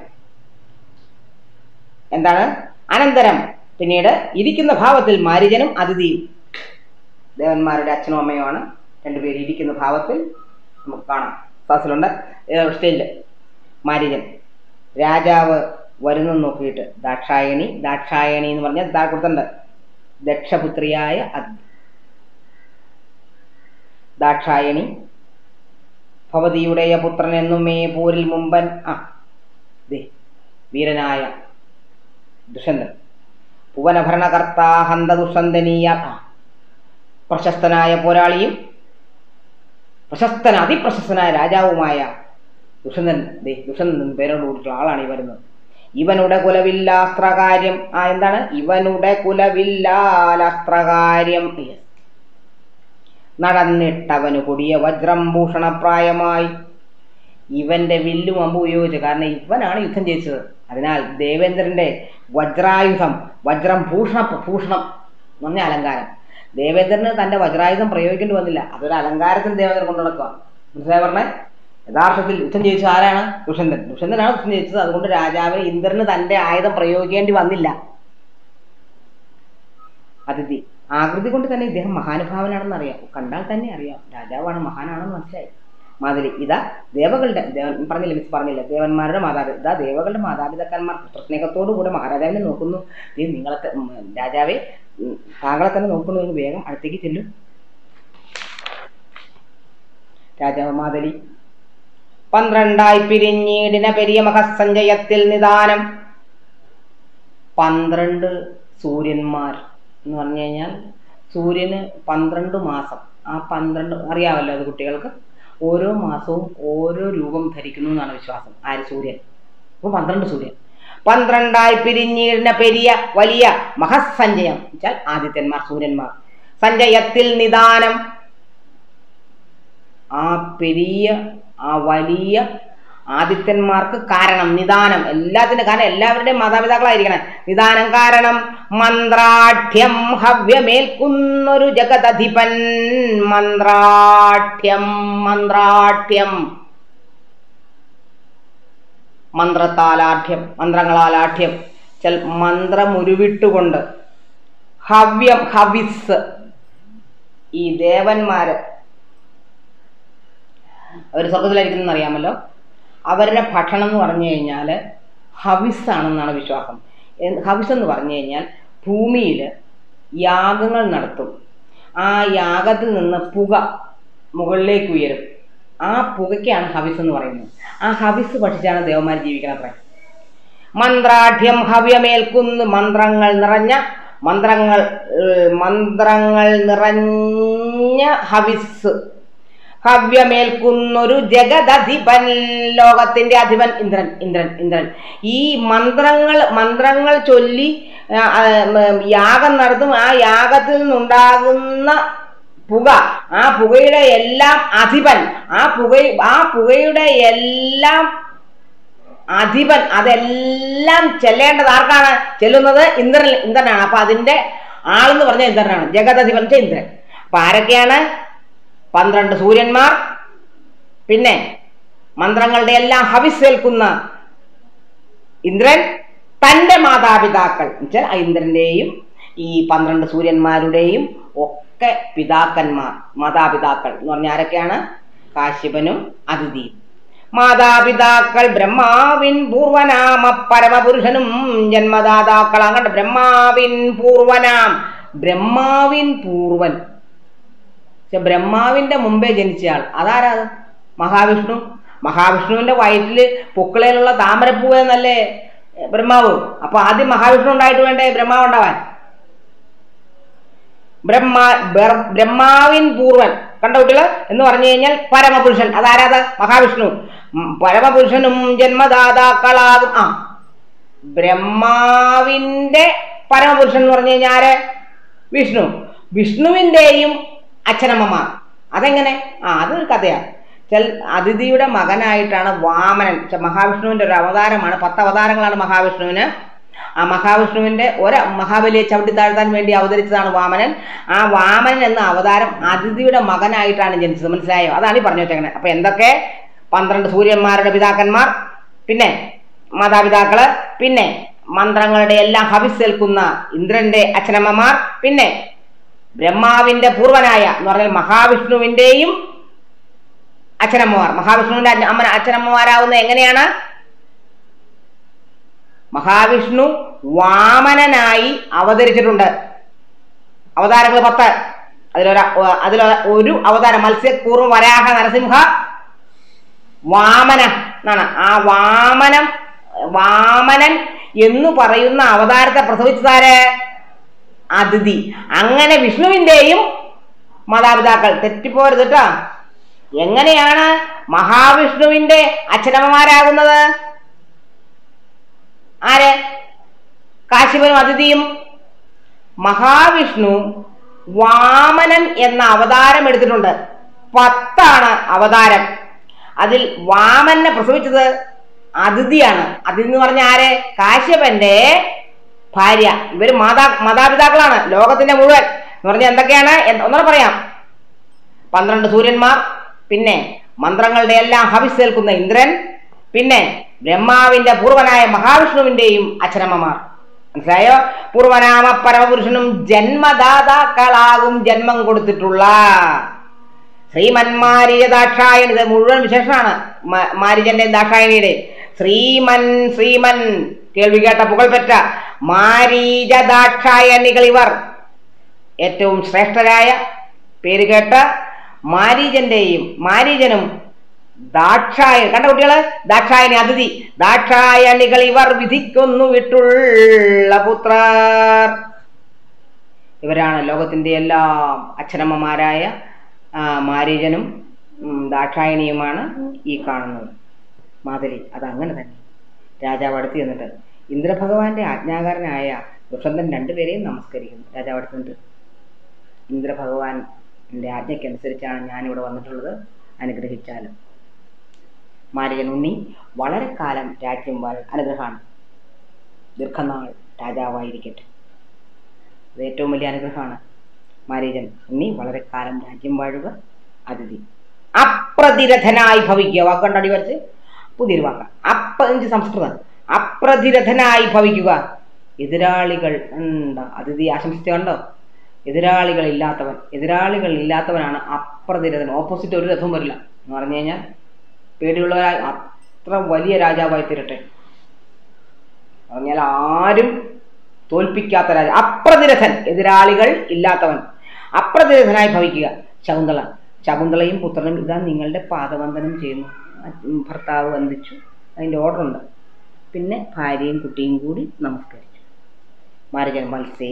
എന്താണ് അനന്തരം പിന്നീട് ഇരിക്കുന്ന ഭാവത്തിൽ മാരിജനും അതിഥിയും ദേവന്മാരുടെ അച്ഛനും അമ്മയുമാണ് രണ്ടുപേരും ഇരിക്കുന്ന ഭാവത്തിൽ നമുക്ക് കാണാം ക്ലാസ്സിലുണ്ട് സ്റ്റേജിൽ മാരിജൻ രാജാവ് വരുന്നു നോക്കിയിട്ട് ദാക്ഷായണി ദാക്ഷായണി എന്ന് പറഞ്ഞാൽ ദാ കൊടുത്തുണ്ട് ദക്ഷപുത്രിയായ അതിഥി ദാക്ഷായണി ഭവതിയുടെ പുത്രൻ എന്നുമേ പോരിൽ മുമ്പൻ ആ ദേ വീരനായ ദുഷന്തൻ ഭുവനഭരണകർത്താ ഹന്ത ദുഷന്തനീയ ആ പ്രശസ്തനായ പോരാളിയും പ്രശസ്തന അതിപ്രശസ്തനായ രാജാവുമായ ദുഷന്തൻ ദേ ദുഷന്തൻ എന്ന പേരോട് കൂടിയിട്ടുള്ള ആളാണ് ഈ വരുന്നത് ഇവനുടെ കുലവില്ലാസ്ത്രകാര്യം ആ എന്താണ് ഇവനുടെ കുലവില്ലാലാസ്ത്രകാര്യം Yes. നടന്നിട്ടവന് കൊടിയ വജ്രം ഭൂഷണപ്രായമായി ഇവന്റെ വില്ലും അമ്പും ഉപയോഗിച്ചു കാരണം ഇവനാണ് യുദ്ധം ജയിച്ചത് അതിനാൽ ദേവേന്ദ്രന്റെ വജ്രായുധം വജ്രം ഭൂഷണ ഭൂഷണം എന്ന് പറഞ്ഞ അലങ്കാരം ദേവേന്ദ്രന് തന്റെ വജ്രായുധം പ്രയോഗിക്കേണ്ടി വന്നില്ല അതൊരു അലങ്കാരത്തിൽ ദേവേന്ദ്രൻ കൊണ്ടു നടക്കുക മനസ്സിലായി പറഞ്ഞേ യഥാർത്ഥത്തിൽ യുദ്ധം ജയിച്ചത് ആരാണ് ദുഷ്യന്തൻ ദുഷ്യന്തനാണ് യുദ്ധം ജയിച്ചത് അതുകൊണ്ട് രാജാവിന് ഇന്ദ്രന് തന്റെ ആയുധം പ്രയോഗിക്കേണ്ടി വന്നില്ല അതിഥി ആകൃതി കൊണ്ട് തന്നെ ഇദ്ദേഹം മഹാനുഭാവനാണെന്ന് അറിയാം കണ്ടാൽ തന്നെ അറിയാം രാജാവാണ് മഹാനാണെന്ന് മനസ്സിലായി മാതിരി ഇതാ ദേവകളുടെ ദേവൻ പറഞ്ഞില്ല മിസ് പറഞ്ഞില്ല ദേവന്മാരുടെ മാതാപിതാ ഇതാ ദേവകളുടെ മാതാപിതാക്കന്മാർ പുത്രസ്നേഹത്തോടു കൂടെ മഹാരാജാവിനെ നോക്കുന്നു ദേ നിങ്ങളെ ത- ഉം, രാജാവെ ഉം, താങ്കളെ തന്നെ നോക്കുന്നു എന്ന് വേഗം അടുത്തേക്ക് ചെല്ലും രാജാവ് മാതലി പന്ത്രണ്ടായി പിരിഞ്ഞീടിന പെരിയ മഹസഞ്ചയത്തിൽ നിദാനം പന്ത്രണ്ട് സൂര്യന്മാർ എന്ന് പറഞ്ഞു കഴിഞ്ഞാൽ സൂര്യന് പന്ത്രണ്ട് മാസം ആ പന്ത്രണ്ട് അറിയാമല്ലോ അത് കുട്ടികൾക്ക് ഓരോ മാസവും ഓരോ രൂപം ധരിക്കുന്നു എന്നാണ് വിശ്വാസം ആര് സൂര്യൻ അപ്പൊ പന്ത്രണ്ട് സൂര്യൻ പന്ത്രണ്ടായി പിരിഞ്ഞിരുന്ന പെരിയ വലിയ മഹസഞ്ചയം വെച്ചാൽ ആദിത്യന്മാർ സൂര്യന്മാർ സഞ്ചയത്തിൽ നിദാനം ആ പെരിയ ആ വലിയ ആദിത്യന്മാർക്ക് കാരണം നിദാനം എല്ലാത്തിനും കാരണം എല്ലാവരുടെയും മാതാപിതാക്കളായിരിക്കണം നിദാനം കാരണം മന്ത്രാഠ്യം ഹവ്യമേൽക്കുന്നൊരു ജഗതധിപൻ മന്ത്രാഠ്യം മന്ത്രാഠ്യം മന്ത്രത്താലാഠ്യം മന്ത്രങ്ങളാലാഠ്യം ചെൽ മന്ത്രമുരുവിട്ടുകൊണ്ട് ഹവ്യം ഹവിസ് ഈ ദേവന്മാര് അവർ സ്വർഗത്തിലായിരിക്കുന്ന അറിയാമല്ലോ അവരുടെ ഭക്ഷണം എന്ന് പറഞ്ഞു കഴിഞ്ഞാൽ ഹവിസ് ആണെന്നാണ് വിശ്വാസം എന്ത് ഹവിസ് എന്ന് പറഞ്ഞു കഴിഞ്ഞാൽ ഭൂമിയിൽ യാഗങ്ങൾ നടത്തും ആ യാഗത്തിൽ നിന്ന് പുക മുകളിലേക്ക് ഉയരും ആ പുകയ്ക്കാണ് ഹവിസ് എന്ന് പറയുന്നത് ആ ഹവിസ് ഭക്ഷിച്ചാണ് ദേവന്മാർ ജീവിക്കണത്രേ മന്ത്രാഠ്യം ഹവ്യമേൽക്കുന്ന മന്ത്രങ്ങൾ നിറഞ്ഞ മന്ത്രങ്ങൾ ഏഹ്, മന്ത്രങ്ങൾ നിറഞ്ഞ ഹവിസ് ഹവ്യമേൽക്കുന്നൊരു ജഗദധിപൻ ലോകത്തിന്റെ അധിപൻ ഇന്ദ്രൻ ഇന്ദ്രൻ ഇന്ദ്രൻ ഈ മന്ത്രങ്ങൾ മന്ത്രങ്ങൾ ചൊല്ലി ആ, ആ, ഉം, യാഗം നടത്തും ആ യാഗത്തിൽ നിന്നുണ്ടാകുന്ന പുക ആ പുകയുടെ എല്ലാം അധിപൻ ആ പുക ആ പുകയുടെ എല്ലാം അധിപൻ അതെല്ലാം ചെല്ലേണ്ടത് ആർക്കാണ് ചെല്ലുന്നത് ഇന്ദ്രൻ ഇന്ദ്രനാണ് അപ്പൊ അതിന്റെ ആളെന്ന് പറഞ്ഞ ഇന്ദ്രനാണ് ജഗദധിപൻ വെച്ചാൽ ഇന്ദ്രൻ അപ്പൊ ആരൊക്കെയാണ് പന്ത്രണ്ട് സൂര്യന്മാർ പിന്നെ മന്ത്രങ്ങളുടെ എല്ലാം ഹവിസേൽക്കുന്ന ഇന്ദ്രൻ തന്റെ മാതാപിതാക്കൾ എന്നുവെച്ചാൽ ആ ഇന്ദ്രന്റെയും ഈ പന്ത്രണ്ട് സൂര്യന്മാരുടെയും ഒക്കെ പിതാക്കന്മാർ മാതാപിതാക്കൾ എന്ന് പറഞ്ഞാൽ ആരൊക്കെയാണ് കാശ്യപനും അതിഥിയും മാതാപിതാക്കൾ ബ്രഹ്മാവിൻ പൂർവനാമ പരമപുരുഷനും ജന്മദാതാക്കൾ അങ്ങോട്ട് ബ്രഹ്മാവിൻ പൂർവനാം ബ്രഹ്മാവിൻ പൂർവൻ പക്ഷെ ബ്രഹ്മാവിന്റെ മുമ്പേ ജനിച്ചയാൾ അതാരാ അത് മഹാവിഷ്ണു മഹാവിഷ്ണുവിന്റെ വയറ്റില് പൊക്കിളയിലുള്ള താമരപ്പൂവ് എന്നല്ലേ എ, ബ്രഹ്മാവ് അപ്പൊ ആദ്യം മഹാവിഷ്ണു ഉണ്ടായിട്ട് വേണ്ടേ ബ്രഹ്മാവ് ഉണ്ടാവാൻ ബ്രഹ്മാ ബർ- ബ്രഹ്മാവിൻ പൂർവൻ കണ്ട കുട്ടികള് എന്ന് പറഞ്ഞു കഴിഞ്ഞാൽ പരമപുരുഷൻ അതാരാത് മഹാവിഷ്ണു ഉം, പരമപുരുഷനും ജന്മദാതാക്കളാകും ആ ബ്രഹ്മാവിന്റെ പരമപുരുഷൻ എന്ന് പറഞ്ഞു കഴിഞ്ഞാൽ ആര് വിഷ്ണു വിഷ്ണുവിൻ്റെയും അച്ഛനമ്മമാർ അതെങ്ങനെ ആ അതൊരു കഥയാണ് ചെൽ അതിഥിയുടെ മകനായിട്ടാണ് വാമനൻ ചെ- മഹാവിഷ്ണുവിന്റെ ഒരു അവതാരമാണ് പത്ത് അവതാരങ്ങളാണ് മഹാവിഷ്ണുവിന് ആ മഹാവിഷ്ണുവിന്റെ ഒരു മഹാബലിയെ ചവിട്ടി താഴ്ത്താൻ വേണ്ടി അവതരിച്ചതാണ് വാമനൻ ആ വാമനൻ എന്ന അവതാരം അതിഥിയുടെ മകനായിട്ടാണ് ജനിച്ചത് മനസ്സിലായോ അതാണ് ഈ പറഞ്ഞു വെച്ചേക്കണേ അപ്പൊ എന്തൊക്കെ പന്ത്രണ്ട് സൂര്യന്മാരുടെ പിതാക്കന്മാർ പിന്നെ മാതാപിതാക്കള് പിന്നെ മന്ത്രങ്ങളുടെ എല്ലാം ഹവിസേൽക്കുന്ന ഇന്ദ്രന്റെ അച്ഛനമ്മമാർ പിന്നെ ബ്രഹ്മാവിന്റെ പൂർവനായ എന്ന് പറഞ്ഞാൽ മഹാവിഷ്ണുവിന്റെയും അച്ഛനമ്മമാർ മഹാവിഷ്ണുവിന്റെ അച്ഛ- അമ്മ അച്ഛനമ്മമാരാവുന്നത് എങ്ങനെയാണ് മഹാവിഷ്ണു വാമനനായി അവതരിച്ചിട്ടുണ്ട് അവതാരങ്ങൾ പത്ത് അതിലൊരു അതിലൊരു ഒരു അവതാരം മത്സ്യക്കൂറും വരാഹ നരസിംഹ വാമന എന്നാണ് ആ വാമനം വാമനൻ എന്ന് പറയുന്ന അവതാരത്തെ പ്രസവിച്ചതാര് അതിഥി അങ്ങനെ വിഷ്ണുവിന്റെയും മാതാപിതാക്കൾ തെറ്റിപ്പോരുത് കേട്ടോ എങ്ങനെയാണ് മഹാവിഷ്ണുവിന്റെ അച്ഛനമ്മമാരാകുന്നത് ആര് കാശിപനും അതിഥിയും മഹാവിഷ്ണു വാമനൻ എന്ന അവതാരം എടുത്തിട്ടുണ്ട് പത്താണ് അവതാരം അതിൽ വാമനെ പ്രസവിച്ചത് അതിഥിയാണ് അതിഥി എന്ന് പറഞ്ഞ ആരെ കാശ്യപന്റെ ഭാര്യ ഇവര് മാതാ മാതാപിതാക്കളാണ് ലോകത്തിന്റെ മുഴുവൻ എന്ന് പറഞ്ഞാൽ എന്തൊക്കെയാണ് എന്ത് ഒന്നുകൂടെ പറയാം പന്ത്രണ്ട് സൂര്യന്മാർ പിന്നെ മന്ത്രങ്ങളുടെ എല്ലാം ഹവിസേൽക്കുന്ന ഇന്ദ്രൻ പിന്നെ ബ്രഹ്മാവിന്റെ പൂർവനായ മഹാവിഷ്ണുവിന്റെയും അച്ഛനമ്മമാർ മനസ്സിലായോ പൂർവനാമ പരമപുരുഷനും ജന്മദാതാക്കളാകും ജന്മം കൊടുത്തിട്ടുള്ള ശ്രീമന്മാരിയ ദാക്ഷായണി ഇത് മുഴുവൻ വിശേഷമാണ് മ- മാരിജന്റെ ദാക്ഷായണിയുടെ ശ്രീമൻ ശ്രീമൻ കേൾവി കേട്ട പുകൾപെറ്റ മാരീജ ദാക്ഷായണികൾ ഇവർ ഏറ്റവും ശ്രേഷ്ഠരായ പേര് കേട്ട മാരീജന്റെയും മാരീജനും ദാക്ഷായ കണ്ട കുട്ടികള് ദാക്ഷായണി അതിഥി ദാക്ഷായണികൾ ഇവർ വിധിക്കൊന്നു വിട്ടുള്ള പുത്രർ ഇവരാണ് ലോകത്തിന്റെ എല്ലാം അച്ഛനമ്മമാരായ ആ, മാരീജനും ഉം, ദാക്ഷായണിയുമാണ് ഈ കാണുന്നത് മാതലി അതങ്ങനെ തന്നെ രാജാവ് അടുത്ത് ചെന്നിട്ട് ഇന്ദ്രഭഗവാന്റെ ആജ്ഞാകാരനായ ദുഷന്തൻ രണ്ടുപേരെയും നമസ്കരിക്കുന്നു രാജാവ് അടുത്ത് നിന്നിട്ട് ഇന്ദ്രഭഗവാന്റെ ആജ്ഞയ്ക്കനുസരിച്ചാണ് ഞാനിവിടെ വന്നിട്ടുള്ളത് അനുഗ്രഹിച്ചാലും മാരികൻ ഉണ്ണി വളരെ കാലം രാജ്യം വാഴ അനുഗ്രഹമാണ് ദീർഘനാൾ രാജാവായിരിക്കട്ടെ അത് ഏറ്റവും വലിയ അനുഗ്രഹമാണ് മാരീജൻ ഉണ്ണി വളരെ കാലം രാജ്യം വാഴുക അതിഥി അപ്രതിരഥനായി ഭവിക്കുക വാക്കുകൊണ്ട് അടി വരച്ച് പുതിയൊരു വാക്ക അപ്പ എന്ന് സംസ്കൃതം അപ്രതിരഥനായി ഭവിക്കുക എതിരാളികൾ ഉണ്ടോ അതിഥി ആശംസിച്ച കണ്ടോ എതിരാളികൾ ഇല്ലാത്തവൻ എതിരാളികൾ ഇല്ലാത്തവനാണ് അപ്രതിരഥൻ ഓപ്പോസിറ്റ് ഒരു രഥവും വരില്ല എന്ന് പറഞ്ഞു കഴിഞ്ഞാൽ പേടിയുള്ളവരായി അത്ര വലിയ രാജാവായി തീരട്ടെ പറഞ്ഞാൽ ആരും തോൽപ്പിക്കാത്ത രാജ അപ്രതിരഥൻ എതിരാളികൾ ഇല്ലാത്തവൻ അപ്രതിരഥനായി ഭവിക്കുക ശകുന്തള ശകുന്തളയും പുത്രനും ഇതാ നിങ്ങളുടെ പാദവന്ദനം ചെയ്യുന്നു ഉം, ഭർത്താവ് വന്ദിച്ചു അതിൻ്റെ ഓർഡറുണ്ട് പിന്നെ ഭാര്യയും കുട്ടിയും കൂടി നമസ്കരിച്ചു മാരജൻ മത്സേ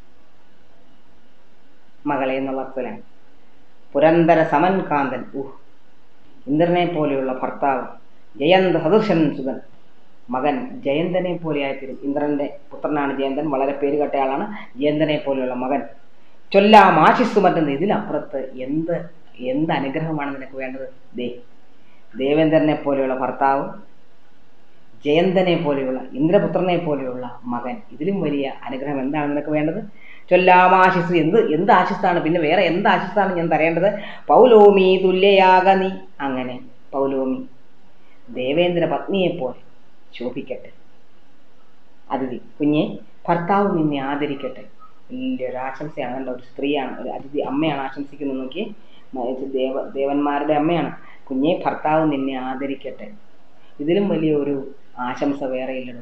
മകളെ എന്നുള്ള അർത്ഥത്തിലാണ് പുരന്തര സമൻ കാന്തൻ ഊഹ് ഇന്ദ്രനെ പോലെയുള്ള ഭർത്താവ് ജയന്ത സദൃശൻ സുതൻ മകൻ ജയന്തനെ പോലെയായിത്തീരും ഇന്ദ്രന്റെ പുത്രനാണ് ജയന്തൻ വളരെ പേര് കേട്ടയാളാണ് ജയന്തനെ പോലെയുള്ള മകൻ ചൊല്ലാം ആശിസ്സു മറ്റെന്ന് ഇതിലപ്പുറത്ത് എന്ത് എന്ത് അനുഗ്രഹമാണ് നിനക്ക് വേണ്ടത് ദേ ദേവേന്ദ്രനെ പോലെയുള്ള ഭർത്താവ് ജയന്തനെ പോലെയുള്ള ഇന്ദ്രപുത്രനെ പോലെയുള്ള മകൻ ഇതിലും വലിയ അനുഗ്രഹം എന്താണ് നിനക്ക് വേണ്ടത് ചൊല്ലാമാശിസ് എന്ത് എന്ത് ആശിസ്സാണ് പിന്നെ വേറെ എന്ത് ആശിസ്സാണ് ഞാൻ തരേണ്ടത് പൗലോമി തുല്യയാക നീ അങ്ങനെ പൗലോമി ദേവേന്ദ്ര പത്നിയെപ്പോലെ ശോഭിക്കട്ടെ അതിഥി കുഞ്ഞെ ഭർത്താവ് നിന്നെ ആദരിക്കട്ടെ വലിയൊരു ആശംസയാണ് കണ്ട ഒരു സ്ത്രീയാണ് ഒരു അതിഥി അമ്മയാണ് ആശംസിക്കുന്നത് നോക്കി ദേവ ദേവന്മാരുടെ അമ്മയാണ് കുഞ്ഞെ ഭർത്താവ് നിന്നെ ആദരിക്കട്ടെ ഇതിലും വലിയ ഒരു ആശംസ വേറെ ഇല്ലല്ലോ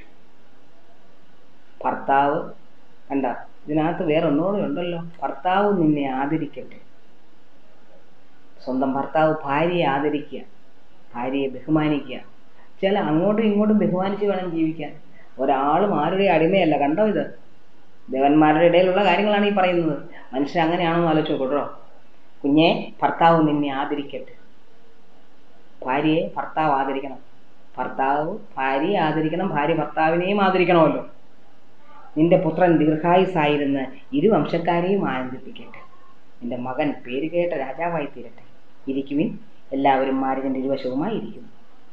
ഭർത്താവ് കണ്ട ഇതിനകത്ത് വേറെ ഒന്നുകൂടെ ഉണ്ടല്ലോ ഭർത്താവ് നിന്നെ ആദരിക്കട്ടെ സ്വന്തം ഭർത്താവ് ഭാര്യയെ ആദരിക്കുക ഭാര്യയെ ബഹുമാനിക്കുക ചില അങ്ങോട്ടും ഇങ്ങോട്ടും ബഹുമാനിച്ച് വേണം ജീവിക്കാൻ ഒരാളും ആരുടെ അടിമയല്ല കണ്ടോ ഇത് ദേവന്മാരുടെ ഇടയിലുള്ള കാര്യങ്ങളാണ് ഈ പറയുന്നത് മനുഷ്യൻ അങ്ങനെയാണോ ആലോചിച്ച് കേട്ടോ കുഞ്ഞെ ഭർത്താവ് നിന്നെ ആദരിക്കട്ടെ ഭാര്യയെ ഭർത്താവ് ആദരിക്കണം ഭർത്താവ് ഭാര്യയെ ആദരിക്കണം ഭാര്യ ഭർത്താവിനെയും ആദരിക്കണമല്ലോ നിന്റെ പുത്രൻ ദീർഘായുസായിരുന്ന് ഇരുവംശക്കാരെയും ആനന്ദിപ്പിക്കട്ടെ നിന്റെ മകൻ പേര് കേട്ട രാജാവായി തീരട്ടെ ഇരിക്കുവിൻ എല്ലാവരും മാരുകന്റെ ഇരുവശവുമായി ഇരിക്കുന്നു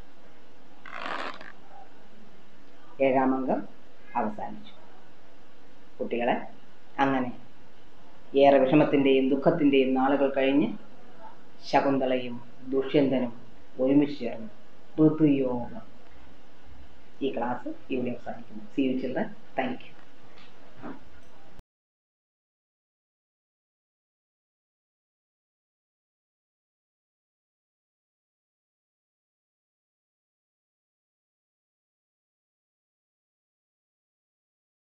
ഏഴാം അംഗം അവസാനിച്ചു കുട്ടികളെ അങ്ങനെ ഏറെ വിഷമത്തിൻ്റെയും ദുഃഖത്തിൻ്റെയും നാളുകൾ കഴിഞ്ഞ് ശകുന്തളയും ദുഷ്യന്തനും ഒരുമിച്ച് ചേർന്നു ഋതുയോഗം ഈ ക്ലാസ് ഇവിടെ അവസാനിക്കുന്നു see you children thank U